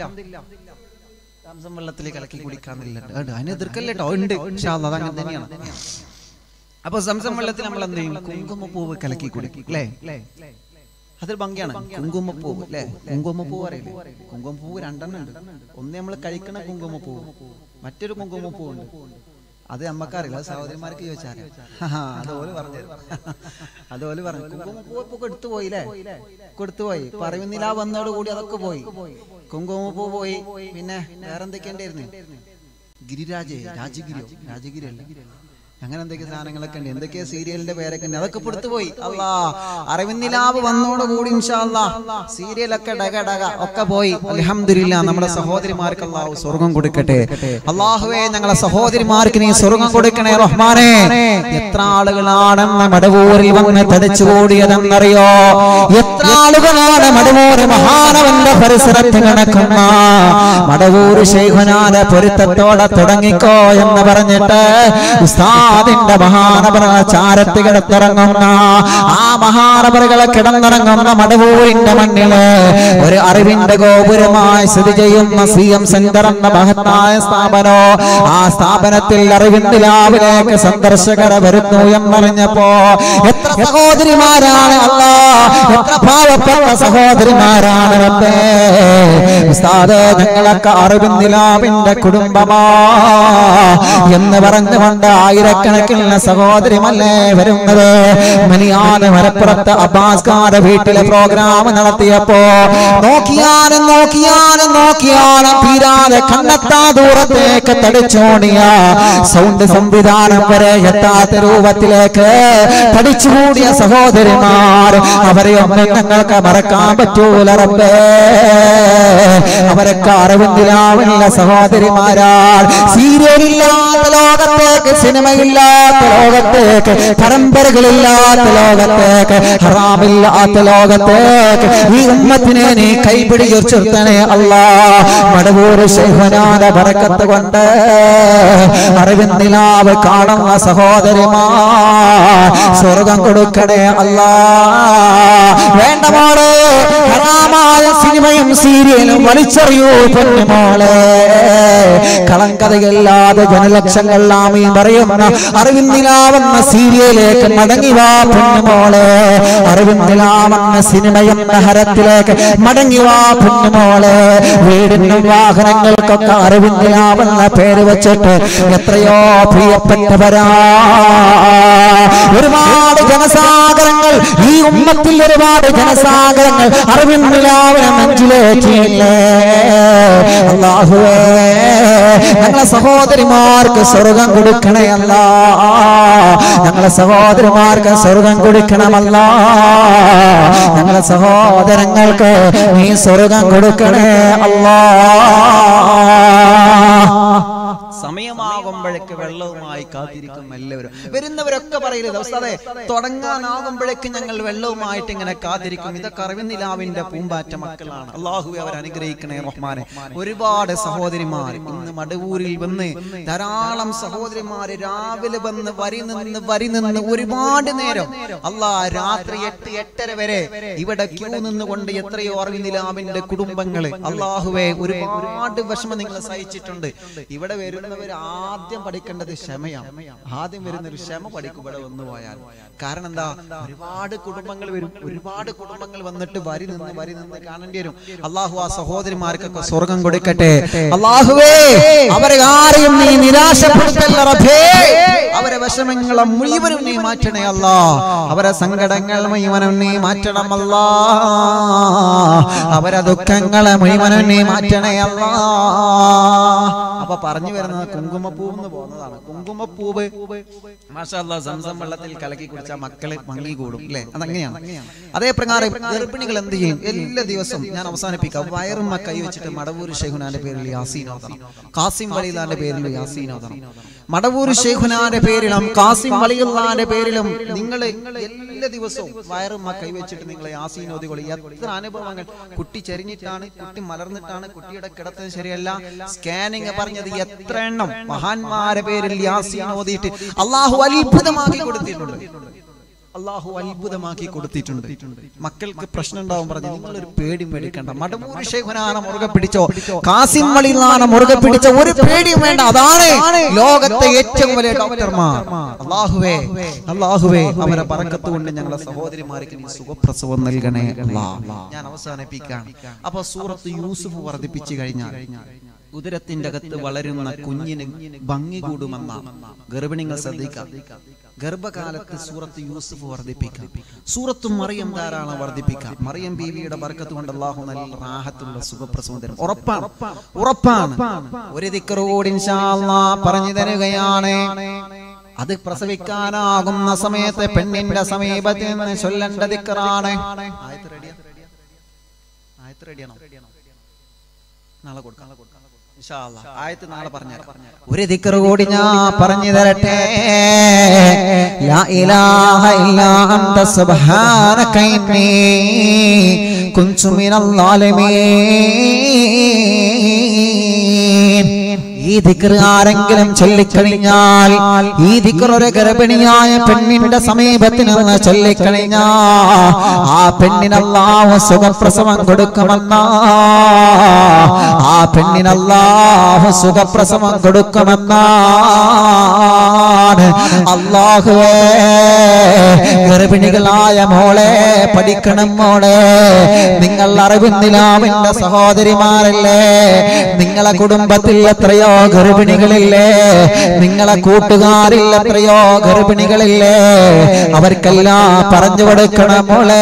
താമസം വെള്ളത്തിൽ കലക്കി കുടിക്കാന്നില്ല ഉണ്ട് അതിന് എതിർക്കല്ലേ കേട്ടോ ഉണ്ട് ഇൻഷാ അല്ലാ, അത് അങ്ങനെ തന്നെയാണ് അപ്പൊ സംസം വെള്ളത്തിൽ നമ്മൾ എന്ത് ചെയ്യും കുങ്കുമപ്പൂവ് കലക്കി കുടിക്കും അല്ലേ അതൊരു ഭംഗിയാണ് കുങ്കുമപ്പൂവ് അല്ലേ കുങ്കുമപ്പൂവ് അറിയില്ലേ കുങ്കുമപ്പൂവ് രണ്ടെണ്ണം ഉണ്ട് ഒന്ന് നമ്മൾ കഴിക്കണ കുങ്കുമപ്പൂവ് മറ്റൊരു കുങ്കുമപ്പൂവ് ഉണ്ട് അത് നമ്മക്കറിയില്ല അത് സഹോദരിമാർക്ക് ചോദിച്ചാൽ അതുപോലെ പറഞ്ഞു അതുപോലെ പറഞ്ഞു കുങ്കുമപ്പൂവ് ഇപ്പൊ കൊടുത്തു പോയില്ലേ കൊടുത്തു പോയി പറയുന്നില്ല വന്നോട് കൂടി അതൊക്കെ പോയി കുങ്കുമപ്പൂ പോയി പിന്നെ വേറെന്തൊക്കെയുണ്ടായിരുന്നു ഗിരിരാജേ രാജഗിരിയോ രാജഗിരി അല്ല അങ്ങനെ എന്തൊക്കെ സാധനങ്ങളൊക്കെ ഉണ്ട് എന്തൊക്കെ സീരിയലിന്റെ പേരൊക്കെ ഉണ്ട് അതൊക്കെ പുറത്തു പോയി അല്ലാ അറിവിന്നിലാവ് വന്നോടുകൂടി ഇൻഷാല്ലാ സീരിയലൊക്കെ ഡക ഡക ഒക്കെ പോയി അലഹമില്ല നമ്മുടെ സഹോദരിമാർക്ക് അള്ളാഹു സ്വർഗം കൊടുക്കട്ടെ അള്ളാഹുവേ ഞങ്ങളെ സഹോദരിമാർക്ക് നീ സ്വർഗം കൊടുക്കണേ റഹ്മാനെ എത്ര ആളുകളാണെന്ന് മടവൂരിൽ വന്ന് തടിച്ചുകൂടിയതെന്നറിയോ എത്ര ആളുകളാണ് മടവൂര് മഹാനവന്റെ പരിസരത്ത് നടക്കുന്ന മടവൂര് ശൈഖനാന പൊരുത്തത്തോടെ തുടങ്ങിക്കോ എന്ന് പറഞ്ഞിട്ട് ഉസ്താദിന്റെ മഹാനപര ചാരത്ത് കിടത്തിറങ്ങുന്ന ആ മഹാനപരകളെ കിടന്നിറങ്ങുന്ന മടവൂരിന്റെ മണ്ണില് ഒരു അറിവിന്റെ ഗോപുരമായി സ്ഥിതി ചെയ്യുന്ന സി എം സെന്റർ എന്ന മഹത്തായ സ്ഥാപനോ ആ സ്ഥാപനത്തിൽ അറിവിന്റെ ലാവിലേക്ക് സന്ദർശകരെ വരുന്നു എന്നറിഞ്ഞപ്പോ എത്ര സഹോദരിമാരാണ് അല്ല എത്ര പാവപ്പെട്ട സഹോദരിമാരാണ് റബ്ബേ ഉസ്താദ് ഞങ്ങളൊക്കെ അറിവിന്റെ ലാവിന്റെ കുടുംബമാ എന്ന് പറഞ്ഞുകൊണ്ട് ആയിരക്കണക്കിന് സഹോദരിമല്ലേ വരുന്നത് മനിയാന് മലപ്പുറത്ത് അബ്ബാസ്കാരുടെ വീട്ടിലെ പ്രോഗ്രാം നടത്തിയപ്പോ നോക്കിയാലും നോക്കിയാലും നോക്കിയാലും തീരാതെ കണ്ണെത്താ ദൂരത്തേക്ക് തടിച്ചോണിയ സൗണ്ട് സംവിധാനം വരെ എത്താത്ത രൂപത്തിലേക്ക് തടിച്ചുകൂടിയ സഹോദരിമാർ അവരെ ഒന്നും ഞങ്ങൾക്ക് മറക്കാൻ പറ്റൂല റബ്ബേ അവരൊക്കെ അറിവിന്ദിലാവില്ല സഹോദരിമാരാൾ സീരിയലില്ലാത്ത ലോകത്തേക്ക് സിനിമയില്ലാത്ത ലോകത്തേക്ക് പരമ്പരകളില്ലാത്ത ലോകത്തേക്ക് ഹറാമില്ലാത്ത ലോകത്തേക്ക് ഈ ഉമ്മത്തിനെ നീ കൈപിടിച്ചുർത്തണേ അല്ലാ മടവൂർ ശൈഹനാന പറക്കത്ത് കൊണ്ട് അറിവിന്ദിലാവ് കാണുന്ന സഹോദരിമാ സ്വർഗം കൊടുക്കണേ അല്ലാ വേണ്ട മോളെ ഹറാമായ സിനിമയും സീരിയലും വലിച്ചെറിയൂ പൊന്നുമോളെ കളങ്കതയില്ലാതെ ജനലക്ഷങ്ങൾ ആമീൻ പറയുന്ന അറിവിന്ദിലാവുന്ന സീരിയലേക്ക് മടങ്ങി വാ പൊന്നുമോളെ അറിവിന്ദിലാവുന്ന സിനിമയെന്ന ഹരത്തിലേക്ക് മടങ്ങി വാ പൊന്നുമോളെ വീടിനും വാഹനങ്ങൾക്കൊക്കെ അറിവിന്ദിലാവുന്ന പേര് വെച്ചിട്ട് എത്രയോ പ്രിയപ്പെട്ടവരാ ഒരുപാട് ജനസാഗരങ്ങൾ ഈ ഉമ്മത്തിൽ ഒരുപാട് ജനസാഗരങ്ങൾ അറിവിന്ദിലാവിനെ നെഞ്ചിലേറ്റിയില്ലേ അള്ളാഹുവേ ഞങ്ങളെ സഹോദരിമാർക്ക് സ്വർഗം കൊടുക്കണേ അല്ല ഞങ്ങളെ സഹോദരിമാർക്ക് സ്വർഗം കൊടുക്കണമല്ല ഞങ്ങളെ സഹോദരങ്ങൾക്ക് നീ സ്വർഗം കൊടുക്കണേ അല്ലാ സമയമാകുമ്പോഴേക്ക് വെള്ളവുമായി കാത്തിരിക്കും എല്ലാവരും വരുന്നവരൊക്കെ പറയരുത് ഉസ്താദേ തുടങ്ങാനാകുമ്പോഴേക്ക് ഞങ്ങൾ വെള്ളവുമായിട്ട് ഇങ്ങനെ കാത്തിരിക്കും ഇതൊക്കെ അറിവിന്ദിലാവിന്റെ പൂമ്പാറ്റ മക്കളാണ് അള്ളാഹുവെ അവർ അനുഗ്രഹിക്കണേ റഹ്മാനെ ഒരുപാട് സഹോദരിമാർ ഇന്ന് മടവൂരിൽ വന്ന് ധാരാളം സഹോദരിമാര് രാവിലെ വന്ന് വരി നിന്ന് വരി നിന്ന് ഒരുപാട് നേരം അല്ലാ രാത്രി എട്ട് എട്ടര വരെ ഇവിടെ ക്യൂ നിന്നുകൊണ്ട് എത്രയോ അറിവിന്ദിലാവിന്റെ കുടുംബങ്ങള് അള്ളാഹുവെ ഒരുപാട് വിഷമം നിങ്ങൾ സഹിച്ചിട്ടുണ്ട് ഇവിടെ വരുന്നവർ ആദ്യം പഠിക്കേണ്ടത് ക്ഷമയാണ് ആദ്യം വരുന്ന ഒരു ക്ഷമ പഠിക്കും ഇവിടെ വന്നു പോയാൽ കാരണം എന്താ ഒരുപാട് കുടുംബങ്ങൾ വരും ഒരുപാട് കുടുംബങ്ങൾ വന്നിട്ട് വരി നിന്ന് വരി നിന്ന് കാണേണ്ടി വരും അള്ളാഹു ആ സഹോദരിമാർക്കൊക്കെ സ്വർഗം കൊടുക്കട്ടെ അള്ളാഹുവേ അവരെ ആരെയും നീ നിരാശപ്പെടുത്തല്ല റബ്ബേ അവരെ വിഷമങ്ങളെ മുഴുവനും നീ മാറ്റണേ അല്ല അവരെ സങ്കടങ്ങൾ മുഴുവനും നീ മാറ്റണം അല്ല അവരെ ദുഃഖങ്ങളെ മുഴുവനും നീ മാറ്റണേ അല്ല അപ്പൊ പറഞ്ഞു വരുന്നത് കുങ്കുമപ്പൂവ് എന്ന് പോകുന്നതാണ് കുങ്കുമപ്പൂവ് മാഷാ സംസം വെള്ളത്തിൽ കലക്കി കുടിച്ചാൽ മക്കള് ഭംഗി കൂടും അല്ലെ അതങ്ങനെയാണ് അതേ പ്രകാരം ഗർഭിണികൾ എന്ത് ചെയ്യും എല്ലാ ദിവസവും ഞാൻ അവസാനിപ്പിക്കാം വയറുമ്മ കൈ വെച്ചിട്ട് മടവൂർ ഷെഹുനാന്റെ പേരിൽ യാസീനോദനം കാസിം വലിലാന്റെ പേരിൽ യാസീനോദനം മടവൂർ ഷെയ്ഖുനാന്റെ പേരിലും കാസിം വലിയുള്ളാന്റെ പേരിലും നിങ്ങൾ എല്ലാ ദിവസവും വയറുമ്മ കൈവച്ചിട്ട് നിങ്ങൾ യാസീൻ ഓതികൊള്ളി എത്ര അനുഭവങ്ങൾ കുട്ടി ചെരിഞ്ഞിട്ടാണ് കുട്ടി മലർന്നിട്ടാണ് കുട്ടിയുടെ കിടത്തത് ശരിയല്ല സ്കാനിങ് പറഞ്ഞത് എത്ര എണ്ണം മഹാന്മാരെ പേരിൽ യാസീൻ ഓതിയിട്ട് അള്ളാഹു അത്ഭുതമാക്കി കൊടുത്തിട്ടുണ്ട് അള്ളാഹു അത്ഭുതമാക്കി കൊടുത്തിട്ടുണ്ട് മക്കൾക്ക് പ്രശ്നം ഉണ്ടാവും പറഞ്ഞു നിങ്ങൾ ഒരു പേടി പേടിക്കണ്ട മടമൂർ ഷേഖുനാന മുറുകെ പിടിച്ചോ കാസിം മളിനാന മുറുകെ പിടിച്ച ഒരു പേടിയും വേണ്ട അതാണ് ലോകത്തെ ഏറ്റവും വലിയ ഡോക്ടർമാർ അള്ളാഹുവേ അള്ളാഹുവേ അവരെ പറക്കത്ത് കൊണ്ട് ഞങ്ങളെ സഹോദരിമാർക്ക് നീ സുഖപ്രസവം നൽകണേ അല്ലാ ഞാൻ അവസാനിപ്പിക്കാം അപ്പൊ സൂറത്ത് യൂസുഫ് വർദ്ധിപ്പിച്ചു കഴിഞ്ഞാൽ ഉദരത്തിന്റെ അകത്ത് വളരുന്ന കുഞ്ഞിന് ഭംഗി കൂടുമെന്നാണ് ഗർഭിണികൾ ശ്രദ്ധിക്കാം ഗർഭകാലത്ത് സൂറത്ത് യൂസുഫ് വർദ്ധിപ്പിക്കാം സൂറത്തും മറിയം ധാരാളം വർദ്ധിപ്പിക്കാം മറിയം ബീവിയുടെ ബർക്കത്ത് കൊണ്ട് അള്ളാഹു നല്ല റാഹത്തുള്ള സുഖപ്രസവം തരും ഉറപ്പാണ് ഉറപ്പാണ് ഒരു ദിക്കറോട് പറഞ്ഞു തരുകയാണ് അത് പ്രസവിക്കാനാകുന്ന സമയത്ത് പെണ്ണിന്റെ സമീപത്തിൽ നിന്ന് ചൊല്ലേണ്ട ദിക്കറാണ് ആയത്ത് റെഡിയാ ആയത്ത് റെഡിയാണോ നാളെ കൊടുക്കാം ഇൻഷാ അല്ലാ. ആയത്ത് നാളെ പറഞ്ഞുതരാം ഒരു ദിക്കർ കൂടി ഞാൻ പറഞ്ഞു തരട്ടെ ലാ ഇലാഹ ഇല്ലാ അന്ത സുബ്ഹാനക ഇന്നി കുൻതു മിനൽ ളാലിമീൻ ഈ ദിക്ർ ആരെങ്കിലും ചൊല്ലിക്കഴിഞ്ഞാൽ ഈ ദിക്ർ ഒരു ഗർഭിണിയായ പെണ്ണിന്റെ സമീപത്തിൽ നിന്ന് ചൊല്ലിക്കഴിഞ്ഞാ ആ പെണ്ണിനല്ലാഹു സുഖപ്രസവം കൊടുക്കുമെന്ന ആ പെണ്ണിനല്ലാഹു സുഖപ്രസവം കൊടുക്കുമെന്നാണ് അള്ളാഹുവേ ഗർഭിണികളായ മോളെ പഠിക്കണം മോളെ നിങ്ങൾ അറിവുന്നിലാമിന്റെ സഹോദരിമാരല്ലേ നിങ്ങളെ കുടുംബത്തിൽ എത്രയോ ഗർഭിണികളില്ലേ നിങ്ങളെ കൂട്ടുകാരിൽ എത്രയോ ഗർഭിണികളില്ലേ അവർക്കെല്ലാം പറഞ്ഞു കൊടുക്കണം മോളെ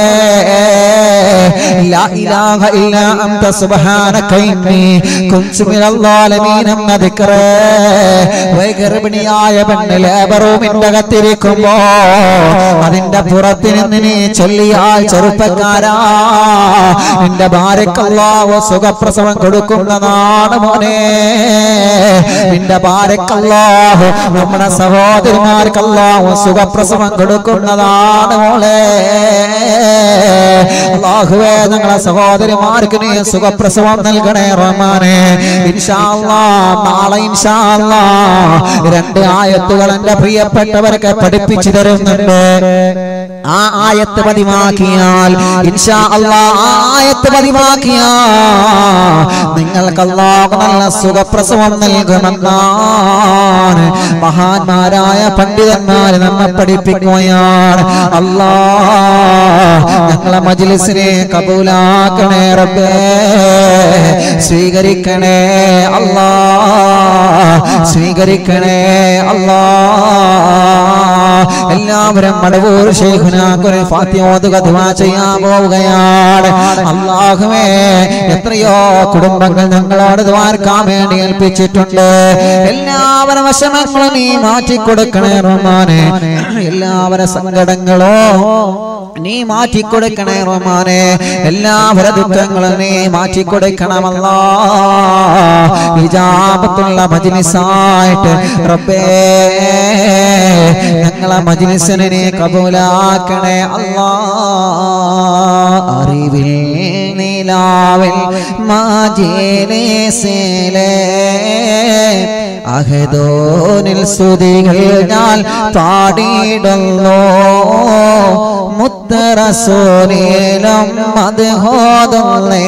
ലാ ഇലാഹ ഇല്ലാ അന്ത സുബ്ഹാനക ഇന്നി കുൻതു മിനൽ ളാലിമീൻ എന്ന ദിക്റ് വൈ ഗർഭിണിയായ പെണ്ണ് ലേബർ റൂമിന്റെ അകത്തിരിക്കുമ്പോ അതിന്റെ പുറത്ത് നിന്ന് നീ ചൊല്ലിയാൽ ചെറുപ്പക്കാരാ നിന്റെ ഭാര്യക്കല്ലാവോ സുഖപ്രസവം കൊടുക്കുന്നതാണ് മോനെ നിന്റെ ഭാര്യക്കല്ലാഹു നമ്മുടെ സഹോദരിമാർക്കല്ലാഹു സുഖപ്രസവം കൊടുക്കുന്നതാണ് മോളെ അള്ളാഹുവേ ഞങ്ങളെ സഹോദരിമാർക്ക് നീ സുഖപ്രസവം നൽകണേ റഹ്മാനെ ഇൻഷാ അല്ലാ നാളെ ഇൻഷാ അല്ലാ രണ്ട് ആയത്തുകൾ എന്റെ പ്രിയപ്പെട്ടവർക്ക് പഠിപ്പിച്ചു തരുന്നുണ്ട് ആ ആയത്ത് പതിവാക്കിയാൽ ഇൻഷാ അല്ലാ ആ ആയത്ത് പതിവാക്കിയാൽ നിങ്ങൾക്ക് അല്ലാഹു നല്ല സുഖപ്രസവം നൽകും നൽകുമെന്നാണ് മഹാന്മാരായ പണ്ഡിതന്മാര് നമ്മെ പഠിപ്പിക്കുകയാണ് അല്ലാ ഞങ്ങളെ മജ്ലിസിനെ കബൂലാക്കണേ റബ്ബേ സ്വീകരിക്കണേ അല്ലാ സ്വീകരിക്കണേ അല്ലാ എല്ലാവരും മടവൂർ ശേഖുനാക്കൊരു ഫാത്തിയോതുക ദുആ ചെയ്യാൻ പോവുകയാണ് അള്ളാഹുവേ എത്രയോ കുടുംബങ്ങൾ ഞങ്ങളോട് ദ്വാരക്കാൻ വേണ്ടി ഏൽപ്പിച്ചിട്ടുണ്ട് എല്ലാവരും വിഷമങ്ങളും നീ മാറ്റിക്കൊടുക്കണേ റഹ്മാനെ എല്ലാവരും സങ്കടങ്ങളോ നീ മാറ്റിക്കൊടുക്കണേ റഹ്മാനെ എല്ലാവരുടെ ദുഃഖങ്ങളും നീ മാറ്റിക്കൊടുക്കണമല്ല വിജാപത്തുള്ള മജിലിസായിട്ട് റബ്ബേ ഞങ്ങളെ മജിലിസിനെ നീ കബൂലാക്കണേ അല്ലാ അറിവിൽ നീലാവിൽ മാജിലേസിലേ അഹദോനിൽ സ്തുതികൾ ഞാൻ പാടിയിടുന്നു മുത്തറസോനീലം അത് ഹോതുന്നേ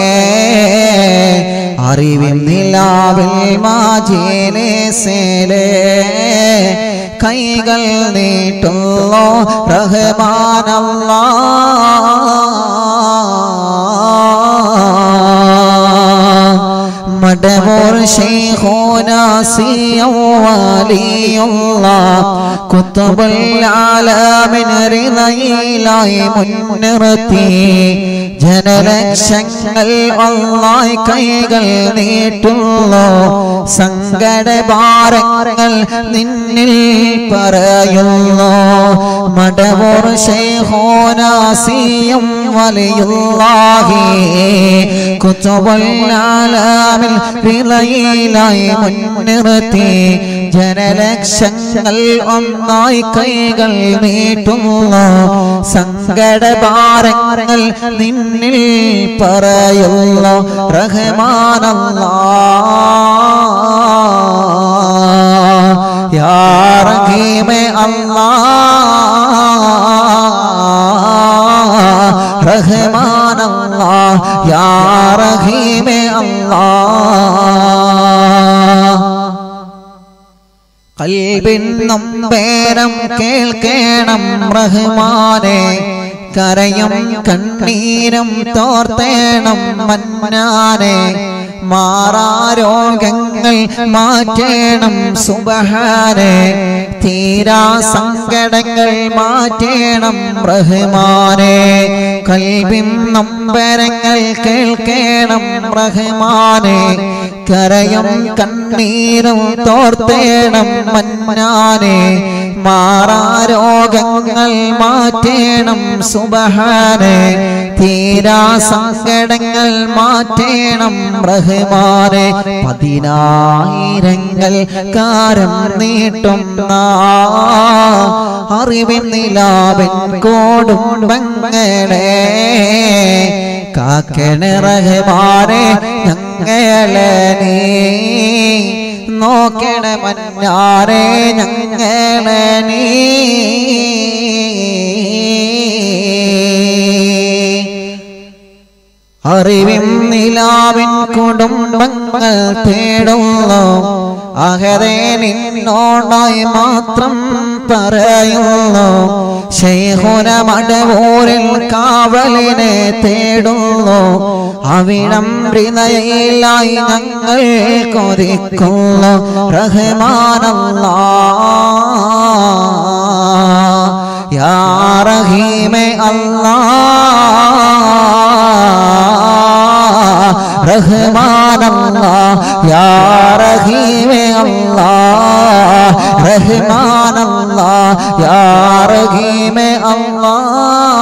അറിവിൻ നിലാവിൽ മാജിലേസിലേ കൈകൾ നീട്ടുള്ളോ റഹ്മാനല്ലാ മടവൂർ ശൈഖോനാസിയുള്ള കുത്തുബുൽ ആലമിനറിനയിലായി മുൻനിർത്തി ജനലക്ഷങ്ങൾ ഒന്നായി കൈകൾ നീട്ടുള്ളൂ സങ്കടഭാരങ്ങൾ നിന്നിൽ പറയുന്നു മടവൂർ ശൈഖോനാസിയും വലിയുള്ളാഹി കുത്തുബല്ലാലാമിൽ വിളയിലായി മുൻനിർത്തി ജനലക്ഷങ്ങൾ ഒന്നായി കൈകൾ നീട്ടുന്നു സങ്കടഭാരങ്ങൾ നിന്നിൽ പറയുന്നു റഹ്മാനല്ലാ യാ റഹീമേ അല്ലാ റഹ്മാനല്ലാ യാ റഹീമേ അല്ലാ കൽബിന്നും പേരം കേൾക്കേണം റഹ്മാനെ കരയും കണ്ണീരും തോർത്തേണം മന്നാനെ മാറാരോഗങ്ങൾ മാറ്റേണം സുബഹാനെ തീരാ സങ്കടങ്ങൾ മാറ്റേണം റഹ്മാനെ കൽബിൻ നമ്പരങ്ങൾ കേൾക്കേണം റഹ്മാനെ കരയും കണ്ണീരും തോർത്തേണം മന്നാനെ മാറാരോഗങ്ങൾ മാറ്റേണം സുബഹാനെ തീരാ സങ്കടങ്ങൾ മാറ്റേണം റഹ്മാനെ പതിനായിരങ്ങൾ കാരം നീട്ടും അറിവിൻ നിലാവിൻ കോടുംബങ്ങളെ കാക്കണ റഹ്മാനെ ഞങ്ങളെ നീ നോക്കണ മന്നാരെ ഞങ്ങളെ നീ അറിവിൻ നിലാവിൻ കുടുംബങ്ങൾ തേടുന്നു അഹരെ നിന്നോടായി മാത്രം പറയുന്നു ശൈഹുന മടവൂരിൽ കാവലിനെ തേടുന്നു അവിടം ഹൃദയയിലായി ഞങ്ങൾ കൊതിക്കുന്നു റഹ്മാനല്ലാ യാ റഹീമേ അല്ലാ റഹ്മാനല്ലാ യാ റഹീമേ അല്ലാ റഹ്മാനല്ലാ യാ റഹീമേ അല്ലാ